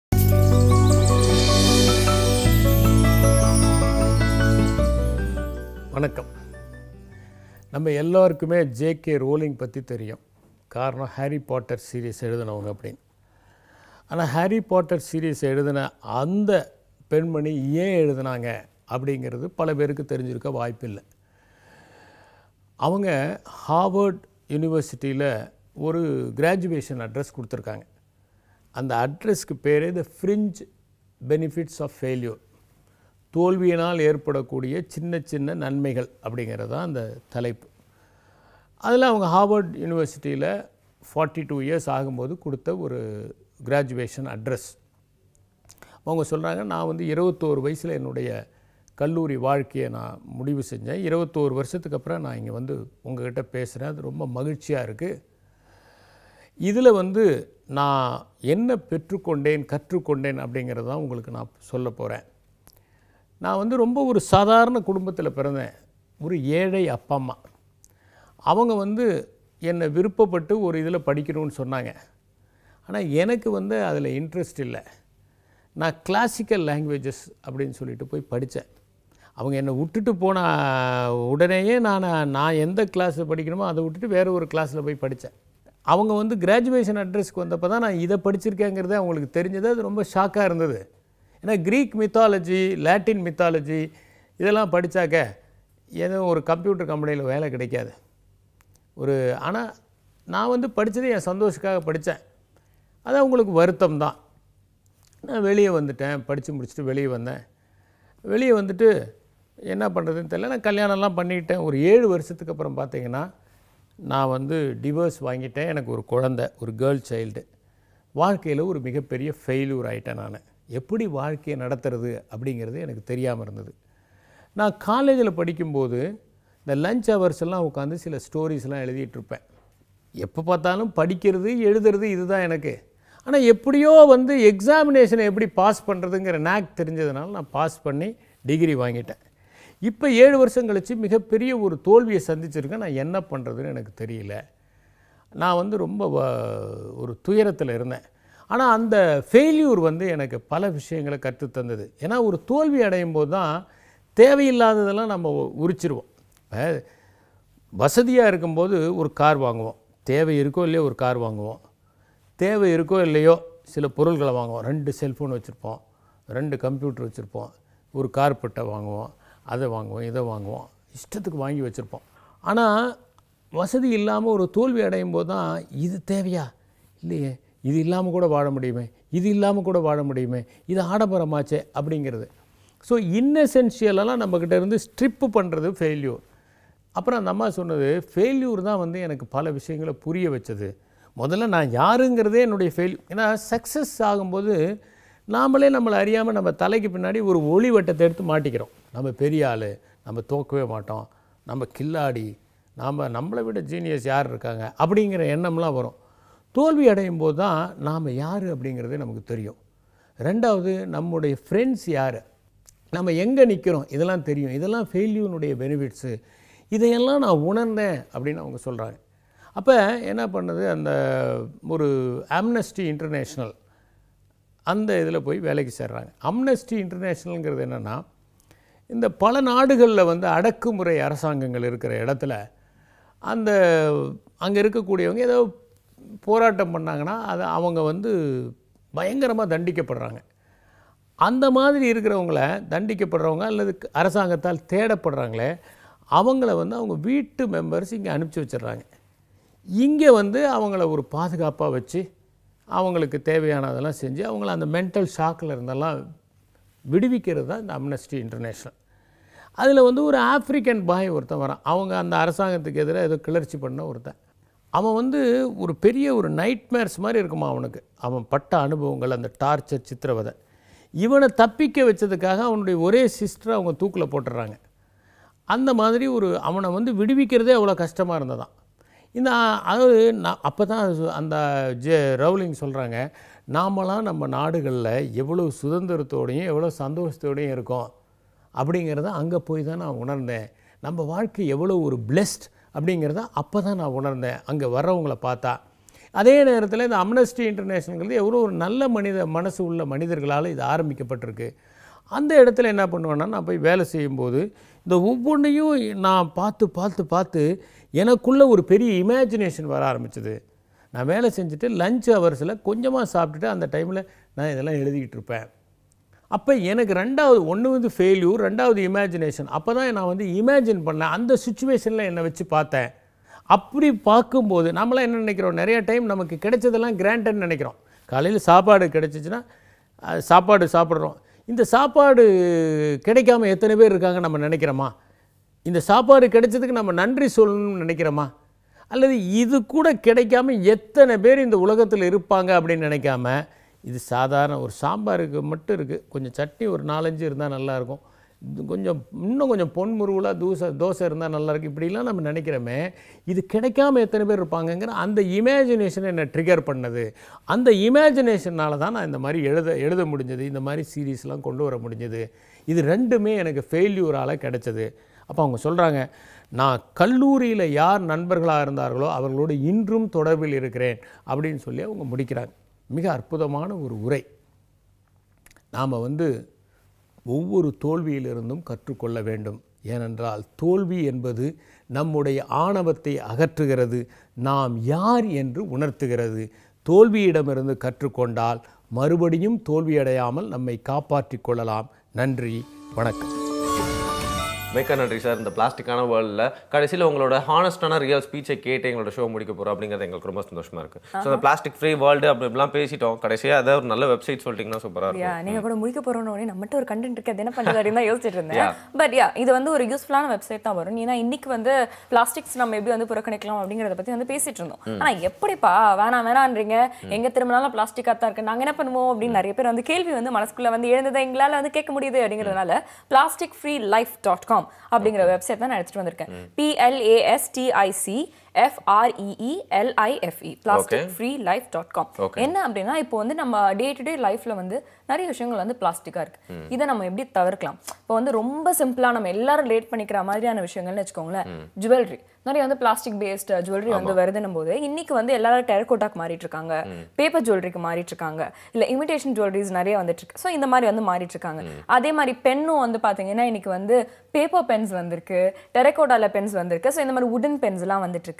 வணக்கம் நம்ம எல்லாருக்குமே ஜேகே ரோலிங் பற்றி தெரியும் காரணம் ஹாரி பாட்டர் சீரீஸ் எழுதினவங்க அப்படின்னு ஆனால் ஹாரி பாட்டர் சீரீஸ் எழுதின அந்த பெண்மணி ஏன் எழுதினாங்க அப்படிங்கிறது பல பேருக்கு தெரிஞ்சிருக்க வாய்ப்பில்லை அவங்க ஹார்வர்ட் யூனிவர்சிட்டியில் ஒரு கிராஜுவேஷன் அட்ரஸ் கொடுத்துருக்காங்க அந்த அட்ரஸ்க்கு பேர் the fringe benefits of failure தோல்வியினால் ஏற்படக்கூடிய சின்ன சின்ன நன்மைகள் அப்படிங்கிறது தான் அந்த தலைப்பு அதில் அவங்க ஹார்வர்ட் யூனிவர்சிட்டியில் ஃபார்ட்டி டூ இயர்ஸ் ஆகும்போது கொடுத்த ஒரு கிராஜுவேஷன் அட்ரஸ் அவங்க சொல்கிறாங்க நான் வந்து இருபத்தோரு வயசில் என்னுடைய கல்லூரி வாழ்க்கையை நான் முடிவு செஞ்சேன் இருபத்தோரு வருஷத்துக்கு அப்புறம் நான் இங்கே வந்து உங்ககிட்ட பேசுகிறேன் அது ரொம்ப மகிழ்ச்சியாக இருக்குது இதில் வந்து நான் என்ன பெற்றுக்கொண்டேன் கற்றுக்கொண்டேன் அப்படிங்கிறது தான் உங்களுக்கு நான் சொல்ல போகிறேன் நான் வந்து ரொம்ப ஒரு சாதாரண குடும்பத்தில் பிறந்தேன் ஒரு ஏழை அப்பா அம்மா அவங்க வந்து என்னை விருப்பப்பட்டு ஒரு இதில் படிக்கணும்னு சொன்னாங்க ஆனால் எனக்கு வந்து அதில் இன்ட்ரெஸ்ட் இல்லை நான் கிளாசிக்கல் லாங்குவேஜஸ் அப்படின்னு சொல்லிட்டு போய் படித்தேன் அவங்க என்னை விட்டுட்டு போன உடனேயே நான் நான் எந்த கிளாஸில் படிக்கணுமோ அதை விட்டுட்டு வேறு ஒரு கிளாஸில் போய் படித்தேன் அவங்க வந்து கிராஜுவேஷன் அட்ரஸ்க்கு வந்தப்போ தான் நான் இதை படிச்சிருக்கேங்கிறது அவங்களுக்கு தெரிஞ்சது அது ரொம்ப ஷாக்காக இருந்தது ஏன்னா க்ரீக் மித்தாலஜி லாட்டின் மித்தாலஜி இதெல்லாம் படித்தாக்க ஏதோ ஒரு கம்ப்யூட்டர் கம்பெனியில் வேலை கிடைக்காது ஒரு ஆனால் நான் வந்து படித்தது என் சந்தோஷத்துக்காக படித்தேன் அது அவங்களுக்கு வருத்தம் தான் நான் வெளியே வந்துட்டேன் படித்து முடிச்சுட்டு வெளியே வந்தேன் வெளியே வந்துட்டு என்ன பண்ணுறதுன்னு தெரியல நான் கல்யாணம்லாம் பண்ணிக்கிட்டேன் ஒரு ஏழு வருஷத்துக்கு அப்புறம் பார்த்தீங்கன்னா நான் வந்து டிவோர்ஸ் வாங்கிட்டேன் எனக்கு ஒரு குழந்தை ஒரு கேர்ள் சைல்டு வாழ்க்கையில் ஒரு மிகப்பெரிய ஃபெயில்யூர் ஆகிட்டேன் நான் எப்படி வாழ்க்கையை நடத்துறது அப்படிங்கிறது எனக்கு தெரியாமல் இருந்தது நான் காலேஜில் படிக்கும்போது இந்த லஞ்ச் ஹவர்ஸ் எல்லாம் உட்காந்து சில ஸ்டோரிஸ்லாம் எழுதிட்டு இருப்பேன் எப்போ பார்த்தாலும் படிக்கிறது எழுதுறது இதுதான் எனக்கு ஆனால் எப்படியோ வந்து எக்ஸாமினேஷனை எப்படி பாஸ் பண்ணுறதுங்கிற நேக் தெரிஞ்சதுனால நான் பாஸ் பண்ணி டிகிரி வாங்கிட்டேன் இப்போ ஏழு வருஷம் கழித்து மிகப்பெரிய ஒரு தோல்வியை சந்திச்சிருக்கேன் நான் என்ன பண்ணுறதுன்னு எனக்கு தெரியல நான் வந்து ரொம்ப வ- ஒரு துயரத்தில் இருந்தேன் ஆனால் அந்த ஃபெயில்யூர் வந்து எனக்கு பல விஷயங்களை கற்றுத் தந்தது ஏன்னா ஒரு தோல்வி அடையும் போது தான் தேவையில்லாததெல்லாம் நம்ம உரிச்சிருவோம் இப்ப வசதியாக இருக்கும்போது ஒரு கார் வாங்குவோம் தேவை இருக்கோ இல்லையோ ஒரு கார் வாங்குவோம் தேவை இருக்கோ இல்லையோ சில பொருள்களை வாங்குவோம் ரெண்டு செல்ஃபோன் வச்சுருப்போம் ரெண்டு கம்ப்யூட்டர் வச்சுருப்போம் ஒரு கார்பெட்டை வாங்குவோம் அதை வாங்குவோம் இதை வாங்குவோம் இஷ்டத்துக்கு வாங்கி வச்சுருப்போம் ஆனால் வசதி இல்லாமல் ஒரு தோல்வி அடையும் போது தான் இது தேவையா இல்லையே இது இல்லாமல் கூட வாழ முடியுமே இது இல்லாமல் கூட வாழ முடியுமே இது ஆடம்பரமாச்சே அப்படிங்கிறது ஸோ இன்னெசென்ஷியலெல்லாம் நம்மக்கிட்ட இருந்து ஸ்ட்ரிப்பு பண்ணுறது ஃபெயில்யூர் அப்புறம் அந்த அம்மா சொன்னது ஃபெயில்யூர் தான் வந்து எனக்கு பல விஷயங்களை புரிய வச்சது முதல்ல நான் யாருங்கிறதே என்னுடைய ஃபெயில் ஏன்னா சக்ஸஸ் ஆகும்போது நாமளே நம்மளை அறியாமல் நம்ம தலைக்கு பின்னாடி ஒரு ஒளி வட்டத்தை எடுத்து மாட்டிக்கிறோம் நம்ம பெரிய ஆள் நம்ம தோக்கவே மாட்டோம் நம்ம கில்லாடி நாம் நம்மளை விட ஜீனியஸ் யார் இருக்காங்க அப்படிங்கிற எண்ணம்லாம் வரும் தோல்வி அடையும் போது தான் நாம் யார் அப்படிங்கிறதே நமக்கு தெரியும் ரெண்டாவது நம்முடைய ஃப்ரெண்ட்ஸ் யார் நம்ம எங்கே நிற்கிறோம் இதெல்லாம் தெரியும் இதெல்லாம் ஃபெயில்யூனுடைய பெனிஃபிட்ஸு இதையெல்லாம் நான் உணர்ந்தேன் அப்படின்னு அவங்க சொல்கிறாங்க அப்போ என்ன பண்ணுது அந்த ஒரு ஆம்னஸ்டி இன்டர்நேஷ்னல் அந்த இதில் போய் வேலைக்கு சேர்றாங்க அம்னஸ்டி இன்டர்நேஷ்னலுங்கிறது என்னென்னா இந்த பல நாடுகளில் வந்து அடக்குமுறை அரசாங்கங்கள் இருக்கிற இடத்துல அந்த அங்கே இருக்கக்கூடியவங்க ஏதோ போராட்டம் பண்ணாங்கன்னா அது அவங்க வந்து பயங்கரமாக தண்டிக்கப்படுறாங்க அந்த மாதிரி இருக்கிறவங்கள தண்டிக்கப்படுறவங்க அல்லது க- அரசாங்கத்தால் தேடப்படுறாங்களே அவங்கள வந்து அவங்க வீட்டு மெம்பர்ஸ் இங்கே அனுப்பிச்சி வச்சிடுறாங்க இங்கே வந்து அவங்கள ஒரு பாதுகாப்பாக வச்சு அவங்களுக்கு தேவையானதெல்லாம் செஞ்சு அவங்கள அந்த மென்டல் ஷாக்கில் இருந்தெல்லாம் விடுவிக்கிறது தான் இந்த அம்னஸ்டி இன்டர்நேஷ்னல் அதில் வந்து ஒரு ஆப்பிரிக்கன் பாய் ஒருத்தன் வரான் அவங்க அந்த அரசாங்கத்துக்கு எதிராக ஏதோ கிளர்ச்சி பண்ண ஒருத்தன் அவன் வந்து ஒரு பெரிய ஒரு நைட்மேர்ஸ் மாதிரி இருக்குமா அவனுக்கு அவன் பட்ட அனுபவங்கள் அந்த டார்ச்சர் சித்திரவதை இவனை தப்பிக்க வச்சதுக்காக அவனுடைய ஒரே சிஸ்டரை அவங்க தூக்கில் போட்டுடுறாங்க அந்த மாதிரி ஒரு அவனை வந்து விடுவிக்கிறதே அவ்வளோ கஷ்டமாக இருந்ததாம் இந்த அதாவது நான் அப்போ தான் அந்த ஜே ரவுலிங் சொல்கிறாங்க நாமெல்லாம் நம்ம நாடுகளில் எவ்வளோ சுதந்திரத்தோடையும் எவ்வளோ சந்தோஷத்தோடையும் இருக்கோம் அப்படிங்கிறத அங்கே போய் தான் நான் உணர்ந்தேன் நம்ம வாழ்க்கை எவ்வளோ ஒரு பிளெஸ்ட் அப்படிங்கிறத அப்போ தான் நான் உணர்ந்தேன் அங்கே வர்றவங்கள பார்த்தா அதே நேரத்தில் இந்த அம்னஸ்டி இன்டர்நேஷனல்ங்கிறது எவ்வளோ ஒரு நல்ல மனித மனசு உள்ள மனிதர்களால் இது ஆரம்பிக்கப்பட்டிருக்கு அந்த இடத்துல என்ன பண்ணுவேன்னா நான் போய் வேலை செய்யும்போது இந்த ஒவ்வொன்றையும் நான் பார்த்து பார்த்து பார்த்து எனக்குள்ள ஒரு பெரிய இமேஜினேஷன் வர ஆரம்பிச்சது நான் வேலை செஞ்சுட்டு லஞ்ச் ஹவர்ஸில் கொஞ்சமாக சாப்பிட்டுட்டு அந்த டைமில் நான் இதெல்லாம் எழுதிக்கிட்டு இருப்பேன் அப்போ எனக்கு ரெண்டாவது ஒன்று வந்து ஃபெயில்யூர் ரெண்டாவது இமேஜினேஷன் அப்போ தான் நான் வந்து இமேஜின் பண்ணேன் அந்த சுச்சுவேஷனில் என்னை வச்சு பார்த்தேன் அப்படி பார்க்கும்போது நம்மளாம் என்ன நினைக்கிறோம் நிறைய டைம் நமக்கு கிடைச்சதெல்லாம் கிராண்டட்னு நினைக்கிறோம் காலையில் சாப்பாடு கிடைச்சிச்சுன்னா அஹ், சாப்பாடு சாப்பிட்றோம் இந்த சாப்பாடு கிடைக்காம எத்தனை பேர் இருக்காங்க நம்ம நினைக்கிறோமா இந்த சாப்பாடு கிடைச்சதுக்கு நம்ம நன்றி சொல்லணும்னு நினைக்கிறோமா அல்லது இது கூட கிடைக்காம எத்தனை பேர் இந்த உலகத்தில் இருப்பாங்க அப்படின்னு நினைக்காம இது சாதாரண ஒரு சாம்பாருக்கு மட்டும் இருக்குது கொஞ்சம் சட்னி ஒரு நாலஞ்சு இருந்தால் நல்லாயிருக்கும் இது கொஞ்சம் இன்னும் கொஞ்சம் பொன் முருவலாக தூசை தோசை இருந்தால் நல்லாயிருக்கும் இப்படிலாம் நம்ம நினைக்கிறோமே இது கிடைக்காம எத்தனை பேர் இருப்பாங்கங்கிற அந்த இமேஜினேஷன் என்னை ட்ரிகர் பண்ணது அந்த இமேஜினேஷனால தான் நான் இந்த மாதிரி எழுத எழுத முடிஞ்சது இந்த மாதிரி சீரீஸ்லாம் கொண்டு வர முடிஞ்சது இது ரெண்டுமே எனக்கு ஃபெயில்யூரால் கிடைச்சது அப்போ அவங்க சொல்கிறாங்க நான் கல்லூரியில் யார் நண்பர்களாக இருந்தார்களோ அவர்களோடு இன்றும் தொடர்பில் இருக்கிறேன் அப்படின்னு சொல்லி அவங்க முடிக்கிறாங்க மிக அற்புதமான ஒரு உரை நாம் வந்து ஒவ்வொரு தோல்வியிலிருந்தும் கற்றுக்கொள்ள வேண்டும் ஏனென்றால் தோல்வி என்பது நம்முடைய ஆணவத்தை அகற்றுகிறது நாம் யார் என்று உணர்த்துகிறது தோல்வியிடமிருந்து கற்றுக்கொண்டால் மறுபடியும் தோல்வியடையாமல் நம்மை காப்பாற்றிக் கொள்ளலாம் நன்றி வணக்கம் மிக்க நன்றி சார் இந்த பிளாஸ்டிக்கான வேர்ல்டில் கடைசியில் உங்களோட ஹானஸ்டான ரியல் ஸ்பீச்சை கேட்டு எங்களோட ஷோ முடிக்க போகிறோம் அப்படிங்கிறது எங்களுக்கு ரொம்ப சந்தோஷமா இருக்கு ஸோ இந்த பிளாஸ்டிக் ஃப்ரீ வேர்ல்டு அப்படி இப்படிலாம் பேசிட்டோம் கடைசியாக அதை ஒரு நல்ல வெப்சைட் சொல்லிட்டீங்கன்னா சூப்பராக இருக்கும் யா நீங்க கூட முடிக்க போறோம்னு நம்மகிட்ட ஒரு கண்டென்ட் இருக்கு அது என்ன பண்றது அப்படின்னு தான் யோசிச்சுட்டு இருந்தேன் பட் யா இது வந்து ஒரு யூஸ்ஃபுல்லான வெப்சைட் தான் வரும் ஏன்னா இன்னைக்கு வந்து பிளாஸ்டிக்ஸ் நம்ம எப்படி வந்து புறக்கணிக்கலாம் அப்படிங்கறத பத்தி வந்து பேசிட்டு இருந்தோம் ஆனா எப்படிப்பா வேணாம் வேணான்றீங்க எங்க திரும்பினாலும் பிளாஸ்டிக்கா தான் இருக்கு நாங்க என்ன பண்ணுவோம் அப்படின்னு நிறைய பேர் வந்து கேள்வி வந்து மனசுக்குள்ள வந்து எழுந்ததை எங்களால வந்து கேட்க முடியுது அப்படிங்கிறதுனால plastic free life dot com அப்படிங்கிற வெப்சைட் தான் நான் எடுத்துட்டு வந்திருக்கேன் பிஎல்ஏஎஸ்டிஐசி எஃப்ஆர்இஇஎல்ஐஎஃப்இ plastic free life dot com Okay. என்ன அப்படின்னா இப்போ வந்து நம்ம டே டு டே லைஃப்ல வந்து நிறைய விஷயங்கள் வந்து பிளாஸ்டிக்கா இருக்கு இதை நம்ம எப்படி தவிர்க்கலாம் இப்போ வந்து ரொம்ப சிம்பிளா நம்ம எல்லாரும் லேட் பண்ணிக்கிற மாதிரியான விஷயங்கள்னு வச்சுக்கோங்களேன் ஜுவல்லரி நிறைய வந்து பிளாஸ்டிக் பேஸ்ட் ஜுவல்லரி வந்து வருதுன்னும் போது இன்னைக்கு வந்து எல்லாரும் டெரகோட்டாக்கு மாறிட்டு இருக்காங்க பேப்பர் ஜுவல்லரிக்கு மாறிட்டு இருக்காங்க இல்ல இமிடேஷன் ஜுவல்லரிஸ் நிறைய வந்துட்டு இருக்கு ஸோ இந்த மாதிரி வந்து மாறிட்டு இருக்காங்க அதே மாதிரி பென்னும் வந்து பாத்தீங்கன்னா இன்னைக்கு வந்து பேப்பர் பென்ஸ் வந்திருக்கு டெரகோட்டால பென்ஸ் வந்திருக்கு ஸோ இந்த மாதிரி உடன் பென்ஸ் எல்லாம் வந்துட்டு இருக்கு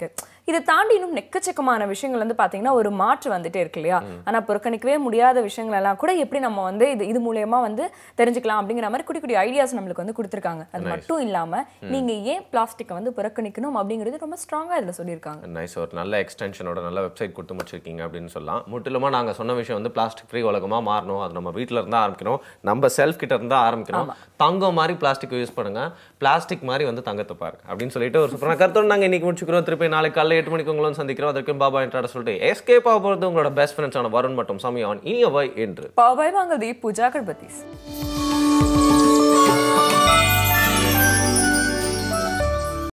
இருக்கு இதை தாண்டி இன்னும் நெக்கச்சக்கமான விஷயங்கள் வந்து பாத்தீங்கன்னா ஒரு மாற்று வந்துட்டே இருக்கு இல்லையா ஆனா புறக்கணிக்கவே முடியாத விஷயங்கள் எல்லாம் கூட எப்படி நம்ம வந்து இது இது மூலியமா வந்து தெரிஞ்சுக்கலாம் அப்படிங்கிற மாதிரி குட்டி குட்டி ஐடியாஸ் நம்மளுக்கு வந்து கொடுத்துருக்காங்க அது மட்டும் இல்லாம நீங்க ஏன் பிளாஸ்டிக்கை வந்து புறக்கணிக்கணும் அப்படிங்கிறது ரொம்ப ஸ்ட்ராங்கா இதுல சொல்லியிருக்காங்க நைஸ் ஒரு நல்ல எக்ஸ்டென்ஷனோட நல்ல வெப்சைட் கொடுத்து முடிச்சிருக்கீங்க அப்படின்னு சொல்லலாம் முற்றிலுமா நாங்கள் சொன்ன விஷயம் வந்து பிளாஸ்டிக் ஃப்ரீ உலகமாக மாறணும் அது நம்ம வீட்டில் இருந்தால் ஆரம்பிக்கணும் நம்ம செல்ஃப் கிட்ட இருந்தா ஆரம்பிக்கணும் தங்கம் மாதிரி பிளாஸ்டிக் யூஸ் பண்ணுங்க பிளாஸ்டிக் மாதிரி வந்து தங்கத்தை பாருங்க அப்படின்னு சொல்லிட்டு ஒரு சூப்பரான கருத்தோடு நாங்கள் இன்னைக்கு முடிச்சுக்கிறோம் திருப்பி நாளைக்கு காலையில் எட்டு மணிக்கு உங்களும் சந்திக்கிறோம் அதற்கு பாபா என்ட்ராட சொல்லிட்டு எஸ்கேப் ஆக போகிறது உங்களோட பெஸ்ட் ஃப்ரெண்ட்ஸான வருண் மற்றும் சமயான் இனியவை என்று பாபாய் வாங்கல் தீப் பூஜா கர்பதீஸ்